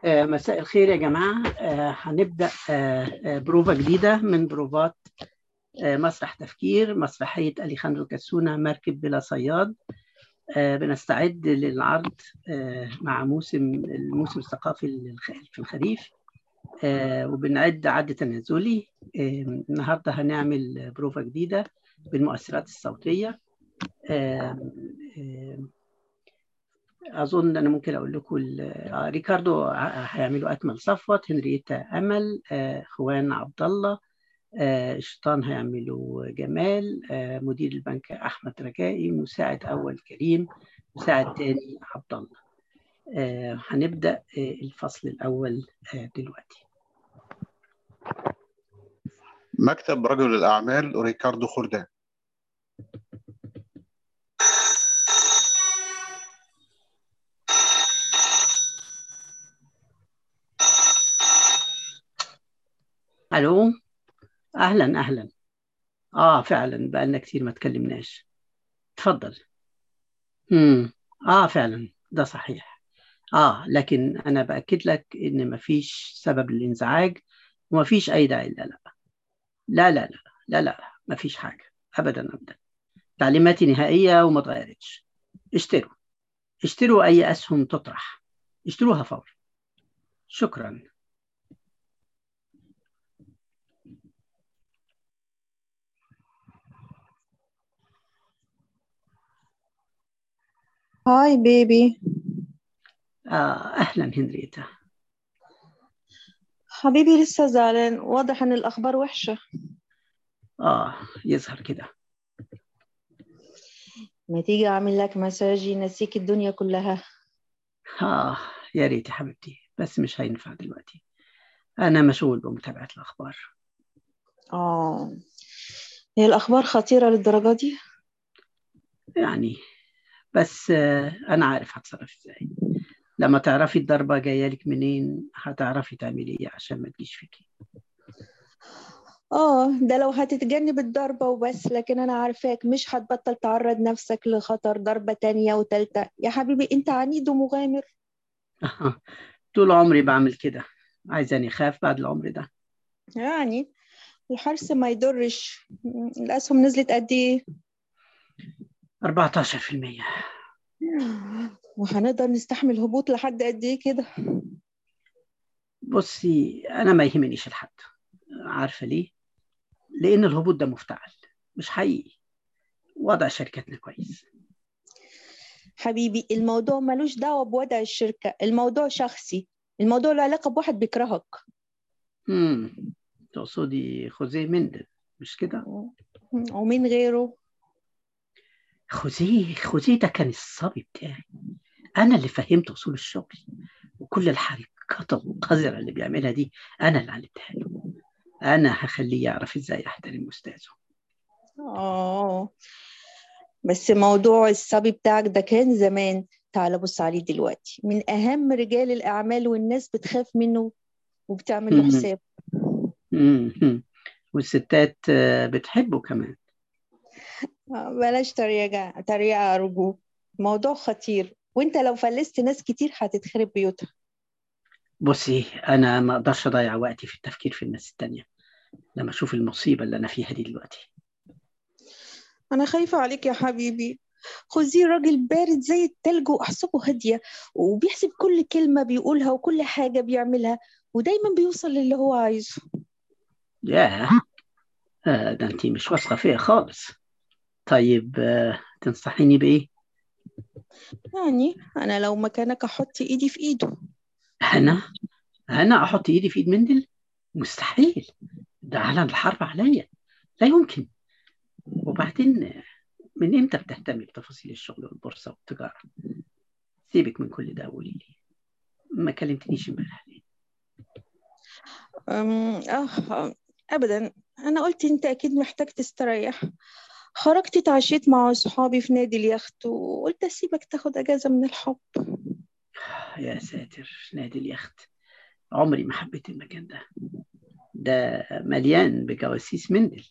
آه، مساء الخير يا جماعة آه، هنبدأ آه، آه، بروفة جديدة من بروفات آه، مسرح تفكير مسرحية أليخاندرو كاسونا مركب بلا صياد آه، بنستعد للعرض آه، مع موسم الموسم الثقافي الخ- في الخريف آه، وبنعد عد تنازلي آه، النهاردة هنعمل بروفة جديدة بالمؤثرات الصوتية آه، آه، اظن انا ممكن اقول لكم ال- آه، ريكاردو ع- هيعملوا اكمل صفوت هنريتا امل آه، خوان عبد الله آه، الشيطان هيعملوا جمال آه، مدير البنك احمد رجائي مساعد اول كريم مساعد تاني عبد الله آه، هنبدا آه، الفصل الاول آه، دلوقتي مكتب رجل الأعمال ريكاردو خردان الو اهلا اهلا اه فعلا بقالنا كتير ما تكلمناش اتفضل امم اه فعلا ده صحيح اه لكن انا باكد لك ان مفيش سبب للانزعاج ومفيش اي داعي لا لا لا لا لا لا لا مفيش حاجه ابدا ابدا تعليماتي نهائيه وما اتغيرتش اشتروا اشتروا اي اسهم تطرح اشتروها فورا شكرا هاي بيبي آه اهلا هنريتا حبيبي لسه زعلان واضح ان الاخبار وحشة اه يظهر كده ما تيجي اعمل لك مساج ينسيك الدنيا كلها اه يا ريت يا حبيبتي بس مش هينفع دلوقتي انا مشغول بمتابعه الاخبار اه هي الاخبار خطيرة للدرجة دي يعني بس آه انا عارف هتصرف ازاي لما تعرفي الضربه جايه لك منين هتعرفي تعملي ايه عشان ما تجيش فيكي اه ده لو هتتجنب الضربة وبس لكن انا عارفاك مش هتبطل تعرض نفسك لخطر ضربة تانية وتالتة يا حبيبي انت عنيد ومغامر طول عمري بعمل كده عايزاني اخاف بعد العمر ده يعني الحرص ما يضرش الاسهم نزلت قد ايه 14% وهنقدر نستحمل هبوط لحد قد ايه كده بصي انا ما يهمنيش الحد عارفه ليه لان الهبوط ده مفتعل مش حقيقي وضع شركتنا كويس حبيبي الموضوع ملوش دعوة بوضع الشركة الموضوع شخصي الموضوع له علاقة بواحد بيكرهك امم تقصدي خوزيه مندل مش كده ومين غيره خوزيه خوزيه ده كان الصبي بتاعي انا اللي فهمت اصول الشغل وكل الحركات القذرة اللي بيعملها دي انا اللي علمتها له انا هخليه يعرف ازاي يحترم استاذه اه بس موضوع الصبي بتاعك ده كان زمان تعال بص عليه دلوقتي من أهم رجال الأعمال والناس بتخاف منه وبتعمل له مم. حساب مم. والستات آه، بتحبه كمان آه، بلاش تريقة تريقة أرجوك موضوع خطير وانت لو فلست ناس كتير هتتخرب بيوتها بصي انا ما اقدرش اضيع وقتي في التفكير في الناس التانية لما اشوف المصيبة اللي انا فيها دي دلوقتي أنا خايفة عليك يا حبيبي خوزيه راجل بارد زي التلج وأعصابه هادية وبيحسب كل كلمة بيقولها وكل حاجة بيعملها ودايما بيوصل للي هو عايزه ياه آه، ده انتي مش واثقة فيا خالص طيب آه، تنصحيني بايه يعني أنا لو مكانك أحط إيدي في إيده انا انا احط ايدي في ايد مندل مستحيل ده اعلن الحرب عليا لا يمكن وبعدين آه، من امتى بتهتمي بتفاصيل الشغل والبورصة والتجارة سيبك من كل ده وقولي لي ما كلمتنيش امبارح ليه أم، آه أبدا أنا قلت أنت أكيد محتاج تستريح خرجت اتعشيت مع أصحابي في نادي اليخت وقلت أسيبك تاخد أجازة من الحب يا ساتر نادي اليخت عمري ما حبيت المكان ده ده مليان بجواسيس مندل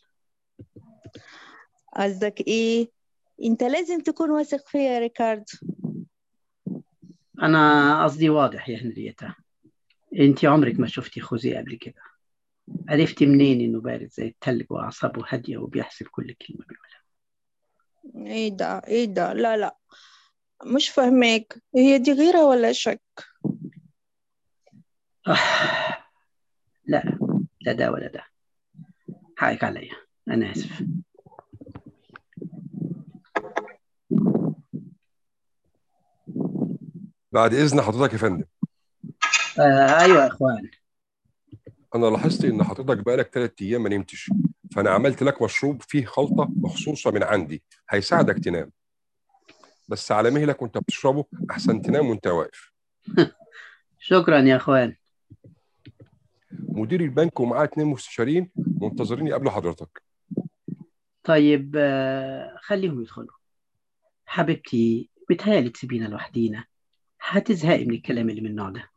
قصدك إيه؟ أنت لازم تكون واثق فيا يا ريكاردو انا قصدي واضح يا هنريتا انت عمرك ما شفتي خوزي قبل كده عرفتي منين انه بارد زي التلج واعصابه هاديه وبيحسب كل كلمه بيقولها ايه ده ايه ده لا لا مش فاهماك هي دي غيرة ولا شك آه. لا لا ده ولا ده حقك عليا انا اسف بعد اذن حضرتك يا فندم آه ايوه يا اخوان انا لاحظت ان حضرتك بقالك ثلاث ايام ما نمتش فانا عملت لك مشروب فيه خلطه مخصوصه من عندي هيساعدك تنام بس على مهلك وانت بتشربه احسن تنام وانت واقف شكرا يا اخوان مدير البنك ومعاه اتنين مستشارين منتظرين يقابلوا حضرتك طيب آه خليهم يدخلوا حبيبتي بتهيألي تسيبينا لوحدينا هتزهقي من الكلام اللي من النوع ده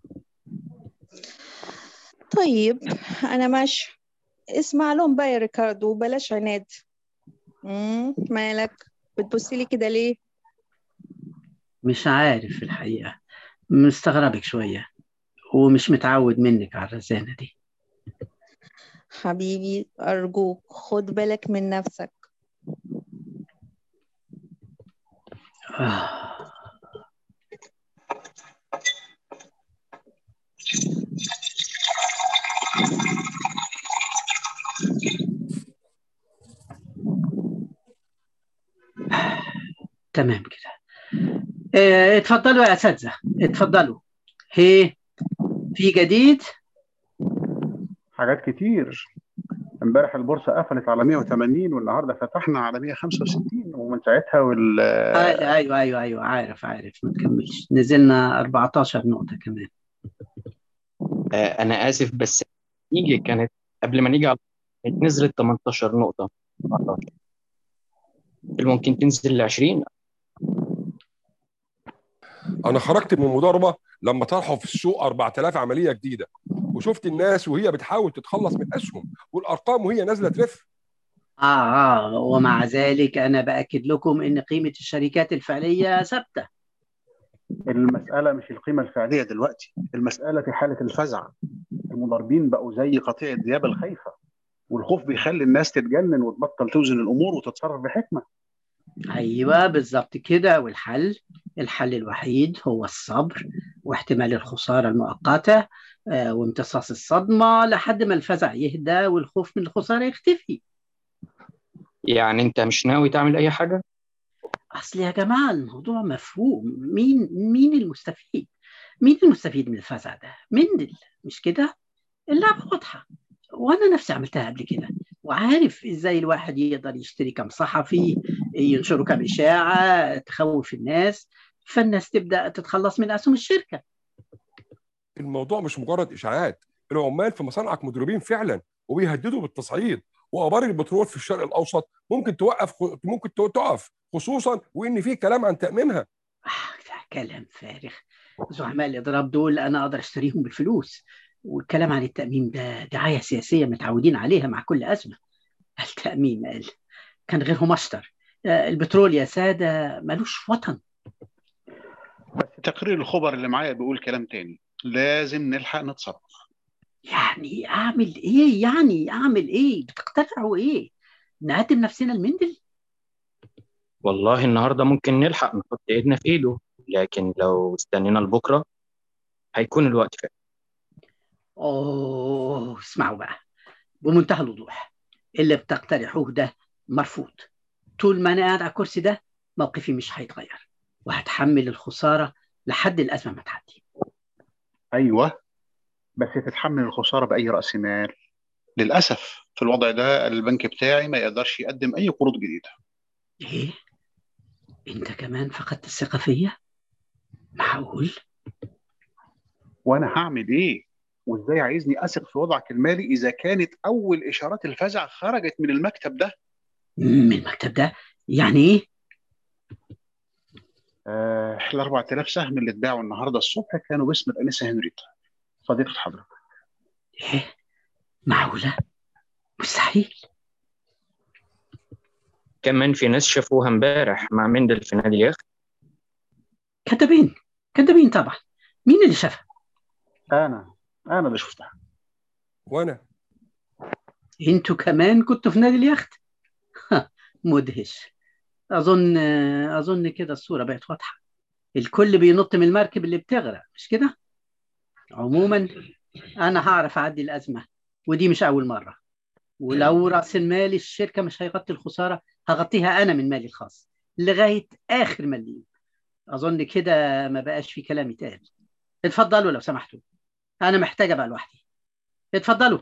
طيب أنا ماشي اسمع لهم بقى يا ريكاردو وبلاش عناد مم، مالك بتبصي كده ليه مش عارف في الحقيقة مستغربك شوية ومش متعود منك على الرزانة دي حبيبي أرجوك خد بالك من نفسك آه. تمام كده آه، اتفضلوا يا اساتذه اتفضلوا هي في جديد حاجات كتير امبارح البورصه قفلت على 180 والنهارده فتحنا على 165 ومن ساعتها وال آه، ايوه ايوه ايوه عارف عارف ما تكملش نزلنا 14 نقطه كمان آه، انا اسف بس نيجي كانت قبل ما نيجي على كانت نزلت 18 نقطة 14 هل ممكن تنزل ل 20 انا خرجت من المضاربه لما طرحوا في السوق 4000 عمليه جديده وشفت الناس وهي بتحاول تتخلص من اسهم والارقام وهي نازله ترف اه اه ومع ذلك انا باكد لكم ان قيمه الشركات الفعليه ثابته المساله مش القيمه الفعليه دلوقتي المساله في حاله الفزع المضاربين بقوا زي قطيع الديابه الخايفه والخوف بيخلي الناس تتجنن وتبطل توزن الامور وتتصرف بحكمه ايوه بالظبط كده والحل الحل الوحيد هو الصبر واحتمال الخساره المؤقته آه، وامتصاص الصدمه لحد ما الفزع يهدى والخوف من الخساره يختفي يعني انت مش ناوي تعمل اي حاجة اصل يا جماعه الموضوع مفهوم مين مين المستفيد مين المستفيد من الفزع ده مندل مش كده اللعبه واضحه وانا نفسي عملتها قبل كده وعارف ازاي الواحد يقدر يشتري كم صحفي ينشروا كم اشاعه تخوف الناس فالناس تبدا تتخلص من اسهم الشركه الموضوع مش مجرد اشاعات العمال في مصانعك مضروبين فعلا وبيهددوا بالتصعيد وابار البترول في الشرق الاوسط ممكن توقف ممكن تقف خصوصا وان في كلام عن تامينها آه، ده كلام فارغ زعماء الاضراب دول انا اقدر اشتريهم بالفلوس والكلام عن التامين ده دعايه سياسيه متعودين عليها مع كل ازمه التامين قال كان غيرهم اشطر آه، البترول يا ساده ملوش وطن بس تقرير الخبر اللي معايا بيقول كلام تاني لازم نلحق نتصرف يعني اعمل ايه يعني اعمل ايه بتقترحوا ايه نقدم نفسنا المندل والله النهاردة ممكن نلحق نحط ايدنا في ايده لكن لو استنينا لبكرة هيكون الوقت فات اوه اسمعوا بقى بمنتهى الوضوح اللي بتقترحوه ده مرفوض طول ما انا قاعد على الكرسي ده موقفي مش هيتغير وهتحمل الخساره لحد الازمه ما تعدي ايوه بس تتحمل الخساره باي راس مال للاسف في الوضع ده البنك بتاعي ما يقدرش يقدم اي قروض جديده ايه انت كمان فقدت الثقه فيا معقول وانا هعمل ايه وازاي عايزني اثق في وضعك المالي اذا كانت اول اشارات الفزع خرجت من المكتب ده من المكتب ده يعني ايه آه ال 4000 سهم اللي اتباعوا النهارده الصبح كانوا باسم الانسه هنريتا صديقه حضرتك ايه معقوله مستحيل كمان في ناس شافوها امبارح مع مندل في نادي اليخت كدابين كدابين طبعا مين اللي شافها انا انا اللي شفتها وانا انتوا كمان كنتوا في نادي اليخت مدهش اظن اظن كده الصوره بقت واضحه الكل بينط من المركب اللي بتغرق مش كده عموما انا هعرف اعدي الازمه ودي مش اول مره ولو راس المال الشركه مش هيغطي الخساره هغطيها انا من مالي الخاص لغايه اخر مليم اظن كده ما بقاش في كلام يتقال اتفضلوا لو سمحتوا انا محتاج ابقى لوحدي اتفضلوا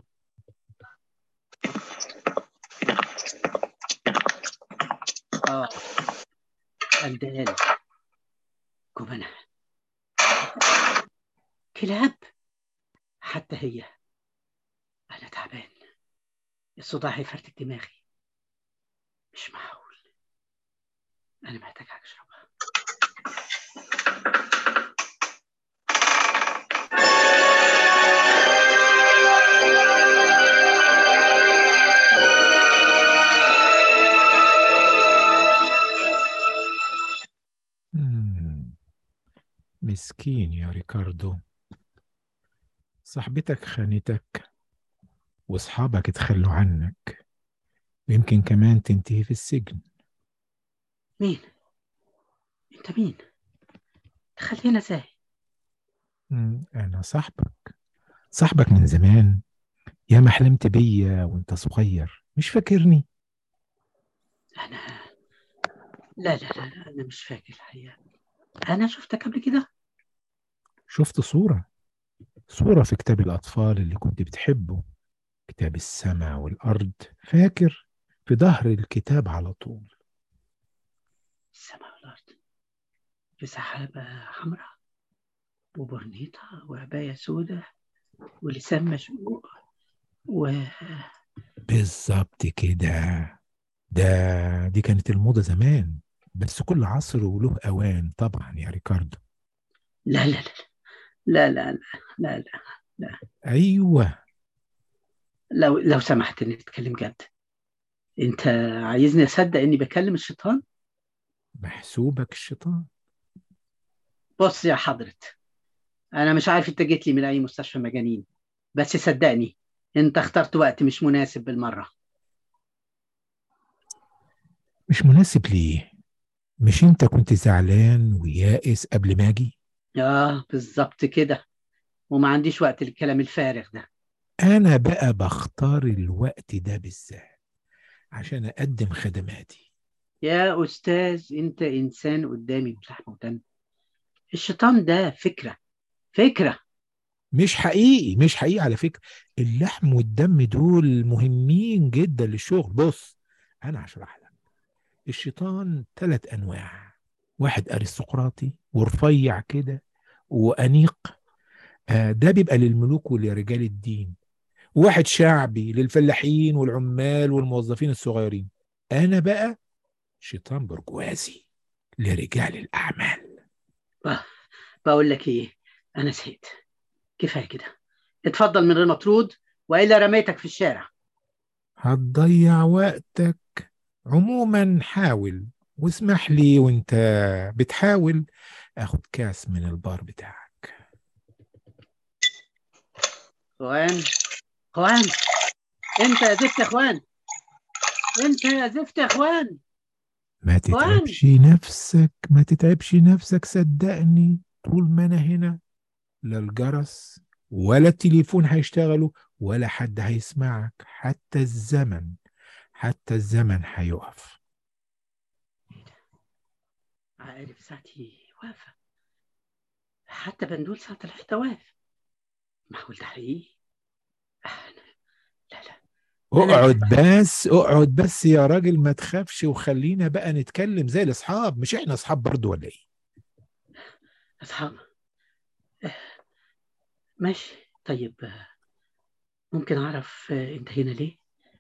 اه الدال جبنة كلاب حتى هي انا تعبان الصداع هيفرتك دماغي مش معقول انا محتاج حاجه اشربها مم. مسكين يا ريكاردو صاحبتك خانتك واصحابك اتخلوا عنك ويمكن كمان تنتهي في السجن مين انت مين تخلينا ازاي مم. انا صاحبك صاحبك من زمان يا ما حلمت بيا وانت صغير مش فاكرني انا لا لا لا, لا انا مش فاكر الحقيقه انا شفتك قبل كده شفت صورة صورة في كتاب الأطفال اللي كنت بتحبه كتاب السماء والأرض فاكر في ظهر الكتاب على طول السماء والارض بسحابه حمراء وبرنيطه وعبايه سوداء ولسان مشقوق و بالظبط كده ده دي كانت الموضة زمان بس كل عصر وله أوان طبعا يا ريكاردو لا لا لا لا لا لا لا أيوة لو لو سمحت نتكلم جد انت عايزني اصدق اني بكلم الشيطان محسوبك الشيطان بص يا حضرة انا مش عارف انت جيت لي من اي مستشفى مجانين بس صدقني انت اخترت وقت مش مناسب بالمرة مش مناسب ليه مش انت كنت زعلان ويائس قبل ما اجي اه بالظبط كده وما عنديش وقت للكلام الفارغ ده انا بقى بختار الوقت ده بالذات عشان اقدم خدماتي يا استاذ انت انسان قدامي بلحمة ودم الشيطان ده فكرة فكرة مش حقيقي مش حقيقي على فكرة اللحم والدم دول مهمين جدا للشغل بص انا هشرح لك الشيطان ثلاث انواع واحد ارستقراطي ورفيع كده وانيق آه ده بيبقى للملوك ولرجال الدين واحد شعبي للفلاحين والعمال والموظفين الصغيرين انا بقى شيطان برجوازي لرجال الاعمال بقول لك ايه انا زهقت كفايه كده اتفضل من غير مطرود والا رميتك في الشارع هتضيع وقتك عموما حاول واسمح لي وانت بتحاول اخد كاس من البار بتاعك اخوان اخوان انت يا زفت يا اخوان انت يا زفت يا اخوان ما تتعبش نفسك ما تتعبش نفسك صدقني طول ما انا هنا لا الجرس ولا التليفون هيشتغلوا ولا حد هيسمعك حتى الزمن حتى الزمن هيقف عارف ساعتي واقفة حتى بندول ساعة الحيطة واقف معقول ده حقيقي أنا لا لا اقعد بس اقعد بس يا راجل ما تخافش وخلينا بقى نتكلم زي الاصحاب مش احنا اصحاب برضو ولا ايه أصحاب آه، ماشي طيب آه، ممكن أعرف آه، أنت هنا ليه؟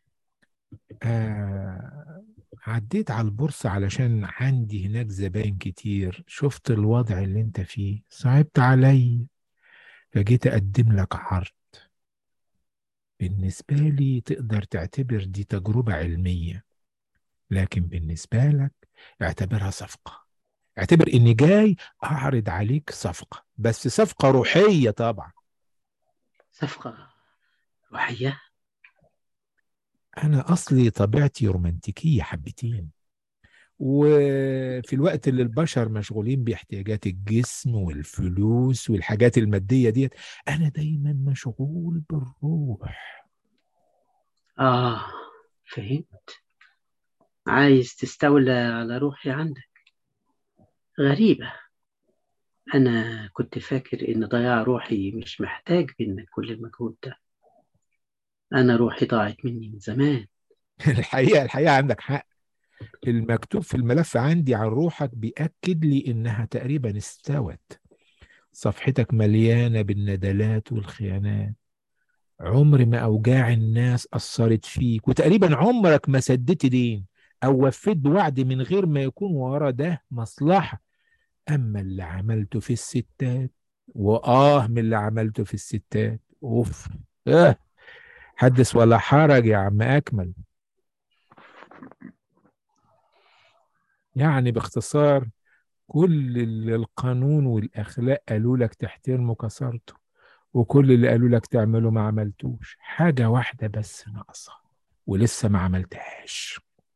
آه عديت على البورصة علشان عندي هناك زباين كتير شفت الوضع اللي انت فيه صعبت علي فجيت اقدم لك عرض بالنسبة لي تقدر تعتبر دي تجربة علمية لكن بالنسبة لك اعتبرها صفقة اعتبر اني جاي اعرض عليك صفقة بس صفقة روحية طبعا صفقة روحية انا اصلي طبيعتي رومانتيكيه حبتين وفي الوقت اللي البشر مشغولين باحتياجات الجسم والفلوس والحاجات الماديه ديت انا دايما مشغول بالروح آه فهمت عايز تستولى على روحي عندك غريبة أنا كنت فاكر إن ضياع روحي مش محتاج منك كل المجهود ده أنا روحي ضاعت مني من زمان الحقيقه الحقيقه عندك حق المكتوب في الملف عندي عن روحك بيأكد لي انها تقريبا استوت صفحتك مليانه بالندلات والخيانات عمر ما اوجاع الناس اثرت فيك وتقريبا عمرك ما سددت دين او وفيت بوعد من غير ما يكون ورا ده مصلحه اما اللي عملته في الستات واه من اللي عملته في الستات اوف اه حدث ولا حرج يا عم اكمل يعني باختصار كل اللي القانون والاخلاق قالوا لك تحترمه كسرته وكل اللي قالوا لك تعمله ما عملتوش حاجه واحده بس ناقصه ولسه ما عملتهاش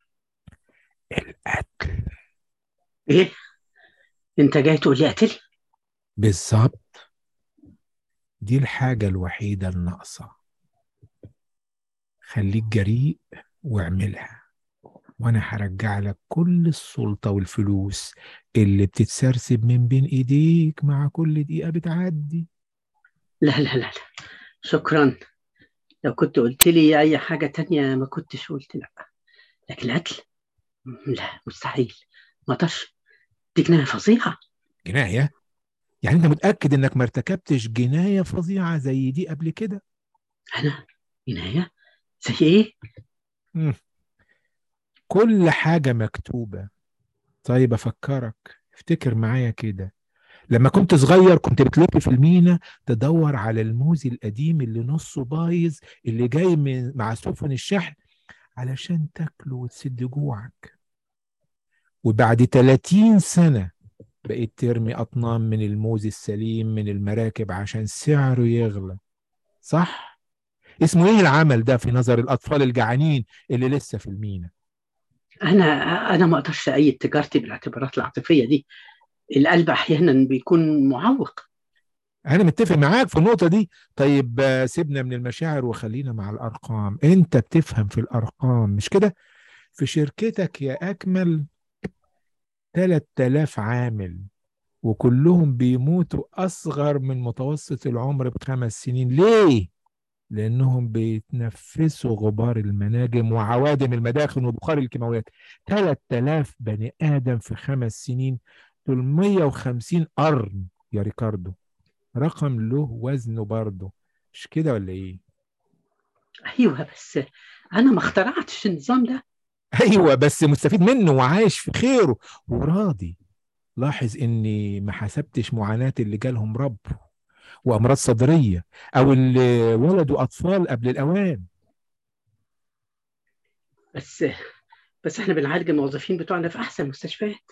القتل إيه؟ أنت جاي تقول لي قتل؟ بالظبط دي الحاجة الوحيدة الناقصة خليك جريء واعملها وانا هرجع لك كل السلطة والفلوس اللي بتتسرسب من بين ايديك مع كل دقيقة بتعدي لا لا لا لا شكرا لو كنت قلت لي أي حاجة تانية ما كنتش قلت لا لكن القتل لا مستحيل ما اقدرش دي جناية فظيعة جناية يعني انت متأكد انك ما ارتكبتش جناية فظيعة زي دي قبل كده أنا جناية زي إيه؟ مم. كل حاجة مكتوبة طيب أفكرك افتكر معايا كده لما كنت صغير كنت بتلف في المينا تدور على الموز القديم اللي نصه بايظ اللي جاي من مع سفن الشحن علشان تاكله وتسد جوعك وبعد 30 سنة بقيت ترمي أطنان من الموز السليم من المراكب عشان سعره يغلى صح؟ اسمه ايه العمل ده في نظر الأطفال الجعانين اللي لسه في المينا؟ أنا أنا ما أقدرش أيد تجارتي بالاعتبارات العاطفية دي القلب أحيانا بيكون معوق انا متفق معاك في النقطه دي طيب آه، سيبنا من المشاعر وخلينا مع الارقام انت بتفهم في الارقام مش كده في شركتك يا اكمل 3000 عامل وكلهم بيموتوا اصغر من متوسط العمر بخمس سنين ليه لانهم بيتنفسوا غبار المناجم وعوادم المداخن وبخار الكيماويات 3000 بني ادم في خمس سنين 350 قرن يا ريكاردو رقم له وزنه برضه مش كده ولا ايه أيوه بس أنا ما اخترعتش النظام ده ايوه بس مستفيد منه وعايش في خيره وراضي لاحظ اني ما حسبتش معاناة اللي جالهم رب وامراض صدرية او اللي ولدوا اطفال قبل الاوان بس بس احنا بنعالج الموظفين بتوعنا في أحسن مستشفيات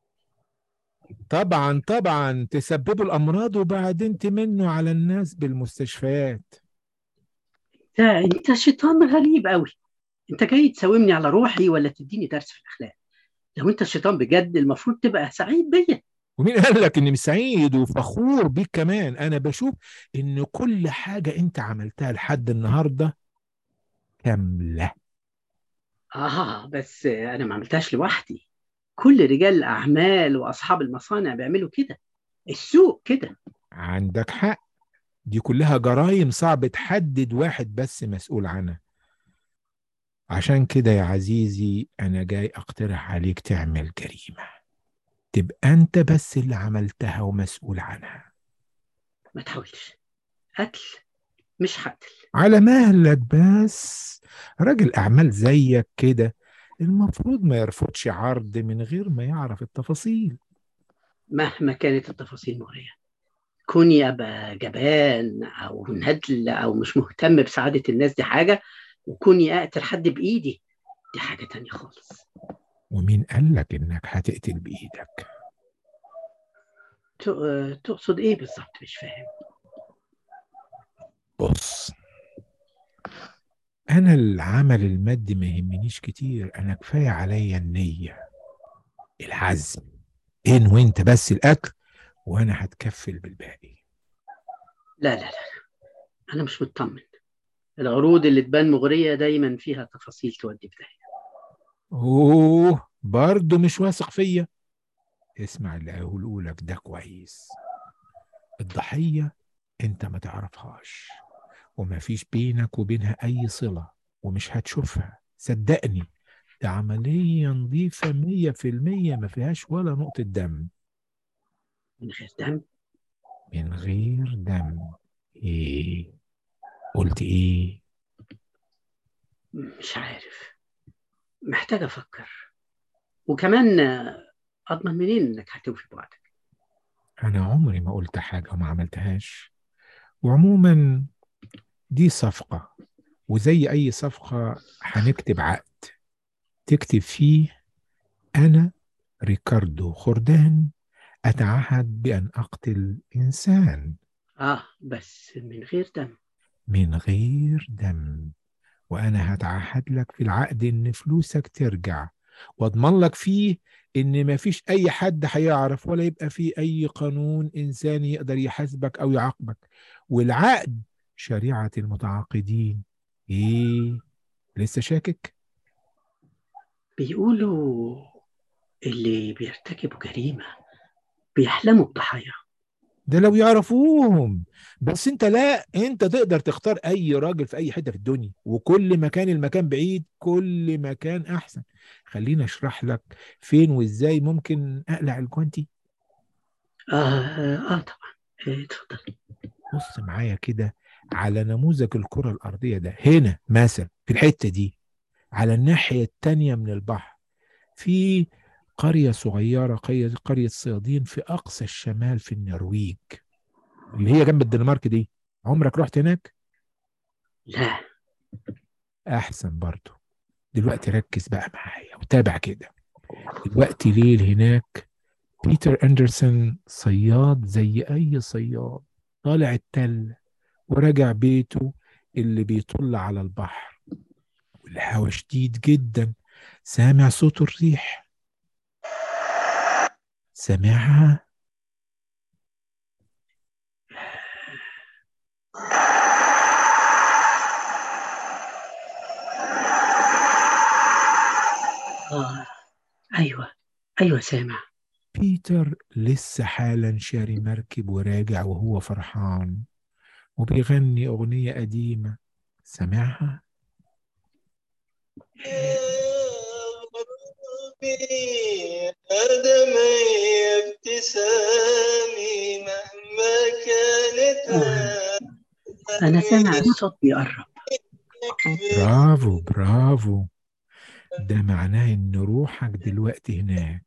طبعا طبعا تسببوا الامراض وبعدين تمنوا على الناس بالمستشفيات ده أنت شيطان غريب قوي أنت جاي تساومني على روحي ولا تديني درس في الأخلاق لو أنت الشيطان بجد المفروض تبقى سعيد بيا ومين قال لك اني مش سعيد وفخور بيك كمان انا بشوف ان كل حاجة انت عملتها لحد النهاردة كاملة آه بس أنا ما عملتهاش لوحدي كل رجال الأعمال وأصحاب المصانع بيعملوا كده السوق كده عندك حق دي كلها جرائم صعب تحدد واحد بس مسؤول عنها عشان كده يا عزيزي أنا جاي أقترح عليك تعمل جريمة تبقى أنت بس اللي عملتها ومسؤول عنها ما تحاولش قتل مش هقتل على مهلك بس راجل أعمال زيك كده المفروض ما يرفضش عرض من غير ما يعرف التفاصيل مهما كانت التفاصيل مغرية كوني أبقى جبان أو ندل أو مش مهتم بسعادة الناس دي حاجة وكوني أقتل حد بإيدي دي حاجة تانية خالص ومين قالك إنك هتقتل بإيدك ت- تقصد إيه بالظبط مش فاهم بص انا العمل المادي ما يهمنيش كتير انا كفايه عليا النيه العزم ان وانت بس الاكل وانا هتكفل بالباقي لا لا لا انا مش مطمن العروض اللي تبان مغريه دايما فيها تفاصيل تودي في داهيه اوه برضه مش واثق فيا اسمع اللي هقوله لك ده كويس الضحيه انت ما تعرفهاش وما فيش بينك وبينها اي صله ومش هتشوفها صدقني ده عمليه نظيفه مية في المية ما فيهاش ولا نقطه دم من غير دم من غير دم ايه قلت ايه مش عارف محتاج افكر وكمان آه، اضمن منين انك هتوفي بوعدك انا عمري ما قلت حاجه وما عملتهاش وعموما دي صفقه وزي اي صفقه هنكتب عقد تكتب فيه انا ريكاردو خردان اتعهد بان اقتل انسان اه بس من غير دم من غير دم وانا هتعهد لك في العقد ان فلوسك ترجع واضمن لك فيه ان مفيش اي حد هيعرف ولا يبقى فيه اي قانون انساني يقدر يحاسبك او يعاقبك والعقد شريعة المتعاقدين ايه لسه شاكك بيقولوا اللي بيرتكبوا جريمه بيحلموا بضحايا ده لو يعرفوهم بس انت لا انت تقدر تختار اي راجل في اي حته في الدنيا وكل ما كان المكان بعيد كل ما كان احسن خليني اشرح لك فين وازاي ممكن اقلع الجوانتي اه اه طبعا آه، اتفضل بص معايا كده على نموذج الكرة الأرضية ده هنا مثلا في الحتة دي على الناحية التانية من البحر في قرية صغيرة قرية قرية صيادين في أقصى الشمال في النرويج اللي هي جنب الدنمارك دي عمرك رحت هناك؟ لا أحسن برضو دلوقتي ركز بقى معايا وتابع كده دلوقتي ليل هناك بيتر أندرسون صياد زي أي صياد طالع التل وراجع بيته اللي بيطل على البحر والهوا شديد جدا سامع صوت الريح سامعها اه ايوه ايوه سامع بيتر لسه حالا شاري مركب وراجع وهو فرحان وبيغني أغنية قديمة سامعها قدم ابتسامي مهما كانت آه. انا سامع الصوت بيقرب برافو برافو ده معناه إن روحك دلوقتي هناك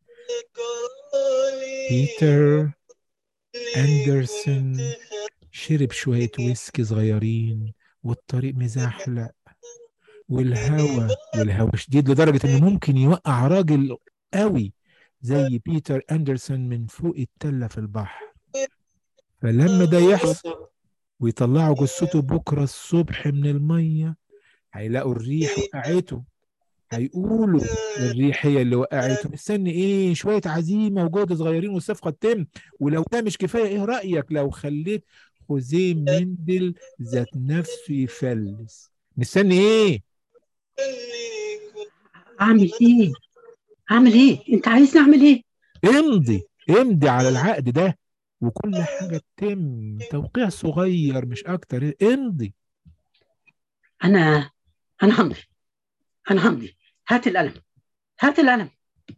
بيتر أندرسون شرب شوية ويسكي صغيرين والطريق مزحلق والهوا والهوا شديد لدرجة إنه ممكن يوقع راجل قوي زي بيتر أندرسون من فوق التلة في البحر فلما ده يحصل ويطلعوا جثته بكرة الصبح من المية هيلاقوا الريح وقعته هيقولوا الريح هي اللي وقعته مستني ايه شوية عزيمة وجهد صغيرين والصفقة تتم ولو ده مش كفاية ايه رأيك لو خليت خوزيه مندل ذات نفسه يفلس مستني ايه اعمل ايه اعمل ايه انت عايزني اعمل ايه امضي امضي على العقد ده وكل حاجة تتم توقيع صغير مش اكتر امضي انا انا همضي انا همضي هات القلم هات القلم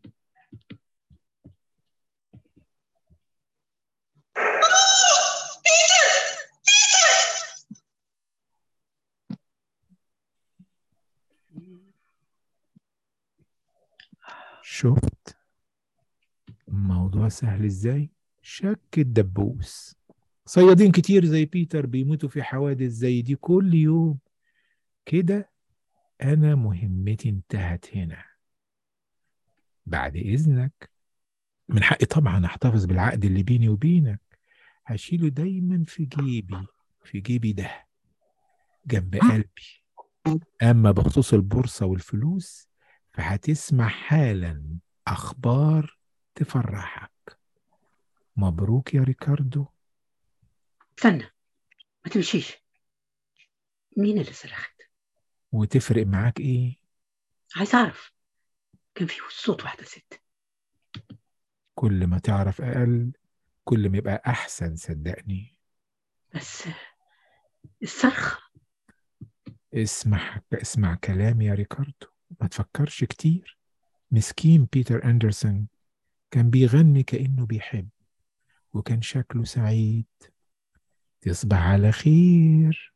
شفت الموضوع سهل ازاي شك الدبوس صيادين كتير زي بيتر بيموتوا في حوادث زي دي كل يوم كده انا مهمتي انتهت هنا بعد اذنك من حقي طبعا احتفظ بالعقد اللي بيني وبينك هشيله دايما في جيبي في جيبي ده جنب قلبي أما بخصوص البورصة والفلوس فهتسمع حالا أخبار تفرحك مبروك يا ريكاردو استنى ما تمشيش مين اللي صرخت وتفرق معاك إيه عايز اعرف كان في صوت واحده ست كل ما تعرف أقل كل ما يبقى أحسن صدقني بس الصرخه اسمع اسمع كلامي يا ريكاردو ما تفكرش كتير مسكين بيتر أندرسون كان بيغني كأنه بيحب وكان شكله سعيد تصبح على خير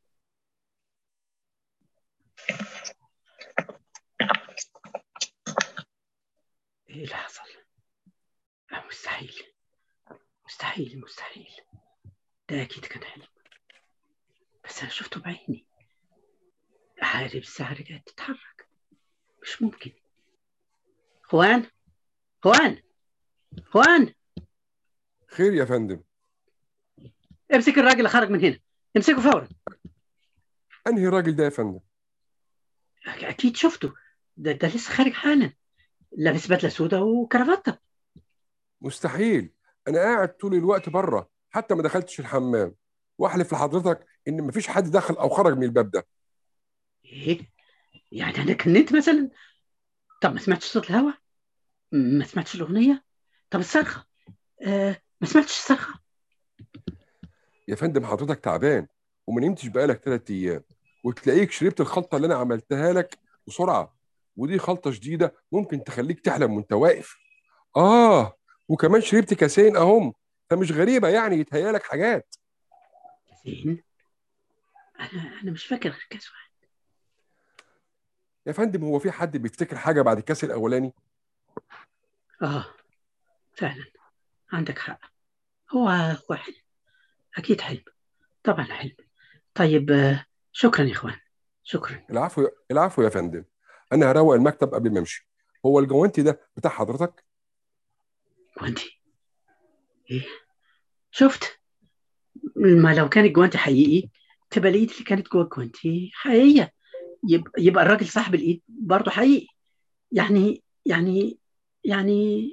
ايه اللي حصل آه، مستحيل مستحيل مستحيل ده اكيد كان حلم بس انا شفته بعيني عارف الساعه رجعت تتحرك مش ممكن خوان خوان خوان خير يا فندم امسك الراجل اللي خرج من هنا امسكه فورا انهي الراجل ده يا فندم أك- اكيد شفته ده ده لسه خارج حالا لابس بدله سوداء وكرافته مستحيل انا قاعد طول الوقت بره حتى ما دخلتش الحمام واحلف لحضرتك ان مفيش حد دخل او خرج من الباب ده ايه يعني انا كنت مثلا طب ما سمعتش صوت الهوا ما سمعتش الاغنيه طب الصرخه آه ما سمعتش الصرخه يا فندم حضرتك تعبان وما نمتش بقالك ثلاث ايام وتلاقيك شربت الخلطه اللي انا عملتها لك بسرعه ودي خلطه شديده ممكن تخليك تحلم وانت واقف اه وكمان شربت كاسين اهم فمش غريبه يعني يتهيالك حاجات زين انا انا مش فاكر غير كاس واحد يا فندم هو في حد بيفتكر حاجه بعد الكاس الاولاني اه فعلا عندك حق هو هو حلم اكيد حلم طبعا حلم طيب آه، شكرا يا اخوان شكرا العفو العفو يا فندم انا هروق المكتب قبل ما امشي هو الجوانتي ده بتاع حضرتك جوانتي ايه شفت ما لو كان الجوانتي حقيقي تبقى الايد اللي كانت جوه الجوانتي حقيقيه يبقى, يبقى الراجل صاحب الايد برضه حقيقي يعني يعني يعني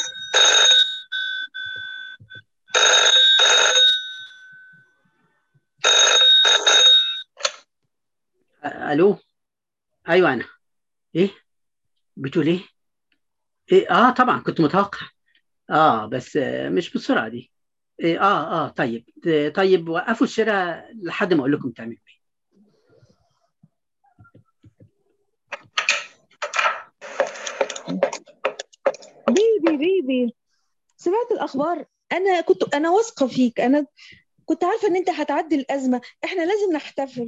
أ- الو ايوه انا ايه بتقول ايه ايه اه طبعا كنت متوقع اه بس آه مش بالسرعه دي إيه اه اه طيب آه، طيب وقفوا الشراء لحد ما اقول لكم تعملوا ايه بيبي بيبي سمعت الأخبار أنا كنت أنا واثقة فيك أنا كنت عارفة إن أنت هتعدي الأزمة إحنا لازم نحتفل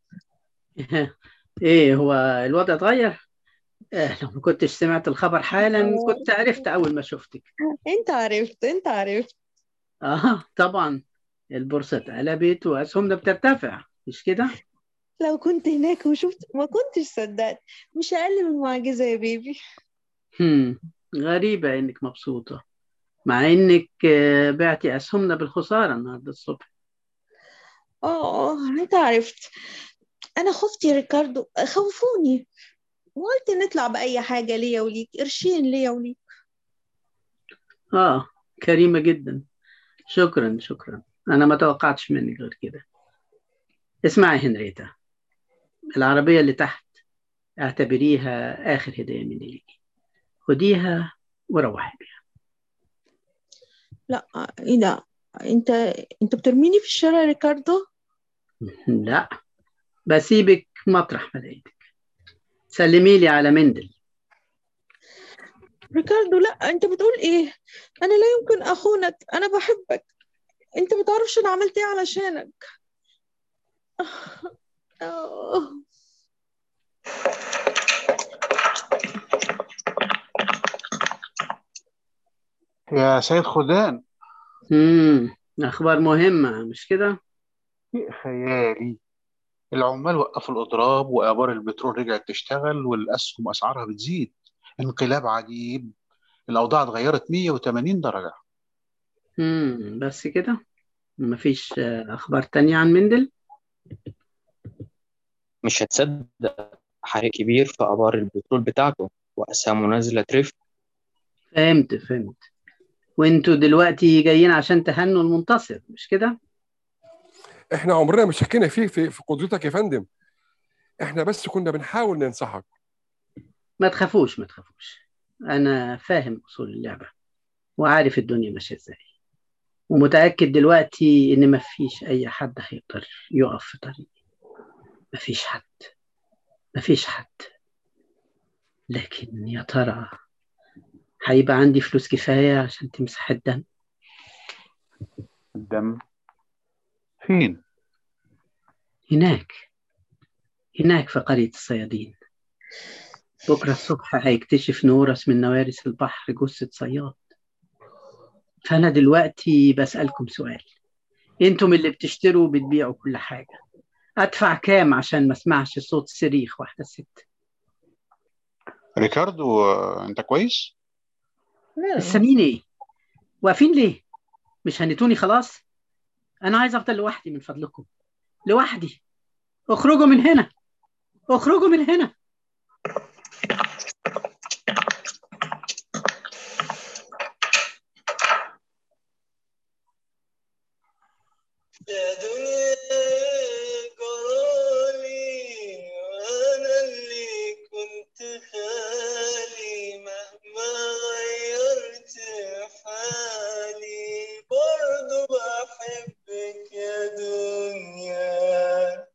ايه هو الوضع اتغير آه لو ما كنتش سمعت الخبر حالا كنت عرفت اول ما شفتك أنت عرفت أنت عرفت اه طبعا البورصه اتقلبت واسهمنا بترتفع مش كده لو كنت هناك وشفت ما كنتش صدقت مش أقل من معجزة يا بيبي هم غريبه انك مبسوطه مع انك آه، بعتي اسهمنا بالخساره النهارده الصبح آه أنت عرفت أنا خفت يا ريكاردو خوفوني وقلت نطلع بأي حاجة ليا وليك قرشين ليا وليك اه كريمه جدا شكرا شكرا انا ما توقعتش منك غير كده اسمعي هنريتا العربيه اللي تحت اعتبريها اخر هديه مني ليكي خديها وروحي بيها لا إيه ده أنت أنت بترميني في الشارع يا ريكاردو لا بسيبك مطرح ما لقيتك سلمي لي على مندل ريكاردو لا انت بتقول ايه انا لا يمكن اخونك انا بحبك انت ما تعرفش انا عملت ايه علشانك آه. يا سيد خدان امم اخبار مهمه مش كده شيء خيالي العمال وقفوا الإضراب وآبار البترول رجعت تشتغل والأسهم أسعارها بتزيد انقلاب عجيب الأوضاع اتغيرت 180 درجة امم بس كده مفيش آه، اخبار تانية عن مندل مش هتصدق حريق كبير في آبار البترول بتاعته وأسهمه نازلة ترف فهمت فهمت وانتوا دلوقتي جايين عشان تهنوا المنتصر مش كده؟ احنا عمرنا ما شكينا فيه في, في قدرتك يا فندم احنا بس كنا بنحاول ننصحك ما تخافوش ما تخافوش انا فاهم اصول اللعبه وعارف الدنيا ماشيه ازاي ومتاكد دلوقتي ان ما فيش اي حد هيقدر يقف في طريقي ما فيش حد ما فيش حد لكن يا ترى هيبقى عندي فلوس كفايه عشان تمسح الدم الدم فين؟ هناك هناك في قريه الصيادين بكره الصبح هيكتشف نورس من نوارس البحر جثه صياد فانا دلوقتي بسالكم سؤال انتم اللي بتشتروا وبتبيعوا كل حاجه ادفع كام عشان ما اسمعش صوت صريخ واحده ست ريكاردو آه، انت كويس؟ لسه مين ايه واقفين ليه مش هنتوني خلاص انا عايز افضل لوحدي من فضلكم لوحدي اخرجوا من هنا اخرجوا من هنا يا دنيا جرالي وانا اللي كنت خالي مهما غيرت حالي برضو بحبك يا دنيا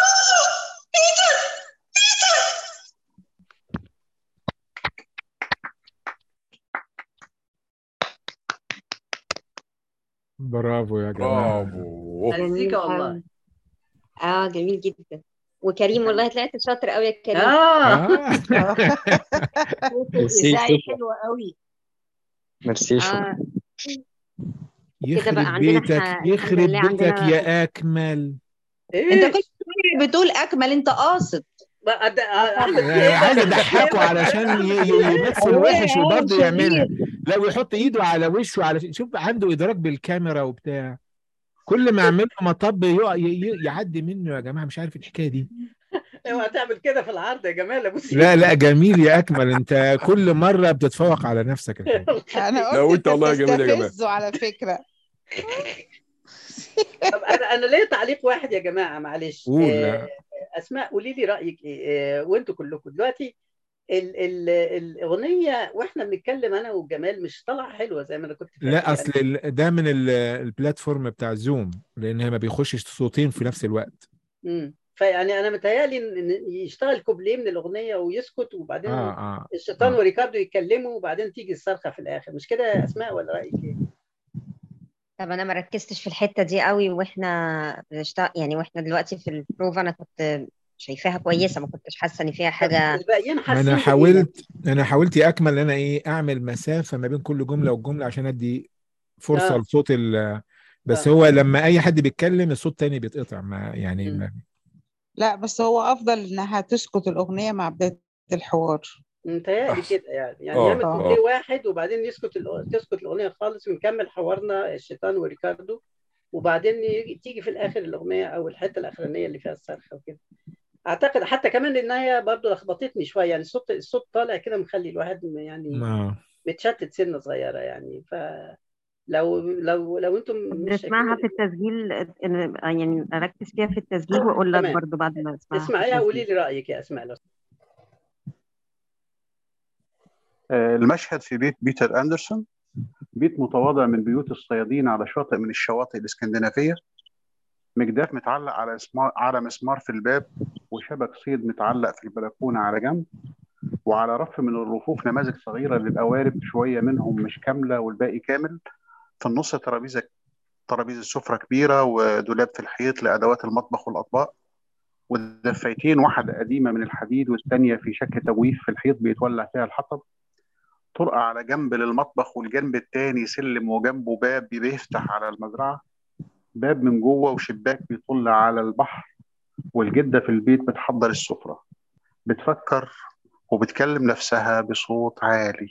برافو يا جماعه برافو مزيكا والله اه جميل جدا وكريم والله طلعت شاطر قوي يا كريم اه آه. صوت ميرسي، الإذاعي شكرا. حلو قوي ميرسي شكرا اه يخرب بقى عندنا بيتك ح- يخرب الحمد لله بيتك عندنا- يا اكمل انت ايه كل شويه بتقول اكمل انت قاصد بقى أد- اعمل ايه عايز بقى؟ يضحكوا علشان ي- ي- يمثل هو وحش عيال وبرضه يعملها شديد. لو يحط ايده على وشه على شوف عنده ادراك بالكاميرا وبتاع كل ما يعمل له مطب يقع- ي- ي- يعدي منه يا جماعه مش عارف الحكايه دي اوعى تعمل كده في العرض يا جمال ابو سيف لا لا جميل يا اكمل انت كل مره بتتفوق على نفسك الحقيقة. انا لو قلت انت والله انت جميل يا جماعة. بتستفزه على فكره طب انا انا ليا تعليق واحد يا جماعه معلش قول آه، اسماء قولي لي رايك ايه آه، وانتوا كلكم دلوقتي ال ال الاغنيه واحنا بنتكلم انا والجمال مش طالعه حلوه زي ما انا كنت فاكر لا يعني. اصل ال- ده من ال- البلاتفورم بتاع زوم لان هي ما بيخشش صوتين في نفس الوقت امم فيعني انا متهيألي ان إن يشتغل كوبليه من الاغنيه ويسكت وبعدين اه اه الشيطان آه. وريكاردو يتكلموا وبعدين تيجي الصرخه في الاخر مش كده يا اسماء ولا رايك ايه؟ طب انا ما ركزتش في الحته دي قوي واحنا بنشتغل يعني واحنا دلوقتي في البروفا انا كنت شايفاها كويسه ما كنتش حاسه ان فيها حاجه الباقيين ما حاسين انا بإيه؟ حاولت انا حاولت اكمل ان انا ايه اعمل مسافه ما بين كل جمله والجمله عشان ادي فرصه آه. لصوت ال بس آه. هو لما اي حد بيتكلم الصوت تاني بيتقطع ما يعني مم. ما لا بس هو افضل انها تسكت الاغنيه مع بدايه الحوار متهيألي أحسن. كده يعني يعني آه، يعمل آه. كوبليه واحد وبعدين يسكت الأغ- تسكت الاغنيه خالص ونكمل حوارنا الشيطان وريكاردو وبعدين يجي تيجي في الاخر الاغنيه او الحته الاخرانيه اللي فيها الصرخه وكده اعتقد حتى كمان ان هي برضه لخبطتني شويه يعني الصوت الصوت طالع كده مخلي الواحد يعني ما متشتت سنه صغيره يعني ف لو لو لو انتم مش بنسمعها في شايفين التسجيل إن- يعني اركز فيها في التسجيل واقول لك تمام. برضو بعد ما اسمعها في اسمعيها وقولي التسجيل لي رايك يا اسماء لو آه، المشهد في بيت بيتر أندرسون بيت متواضع من بيوت الصيادين على شاطئ من الشواطئ الإسكندنافية مجداف متعلق على مسمار على مسمار في الباب وشبك صيد متعلق في البلكونة على جنب وعلى رف من الرفوف نماذج صغيرة للقوارب شوية منهم مش كاملة والباقي كامل في النص ترابيزة ترابيزة سفرة كبيرة ودولاب في الحيط لأدوات المطبخ والأطباق ودفايتين واحدة قديمة من الحديد والثانية في شكل تجويف في الحيط بيتولع فيها الحطب طرقة على جنب للمطبخ والجنب التاني سلم وجنبه باب بيفتح على المزرعة باب من جوه وشباك بيطل على البحر والجدة في البيت بتحضر السفرة بتفكر وبتكلم نفسها بصوت عالي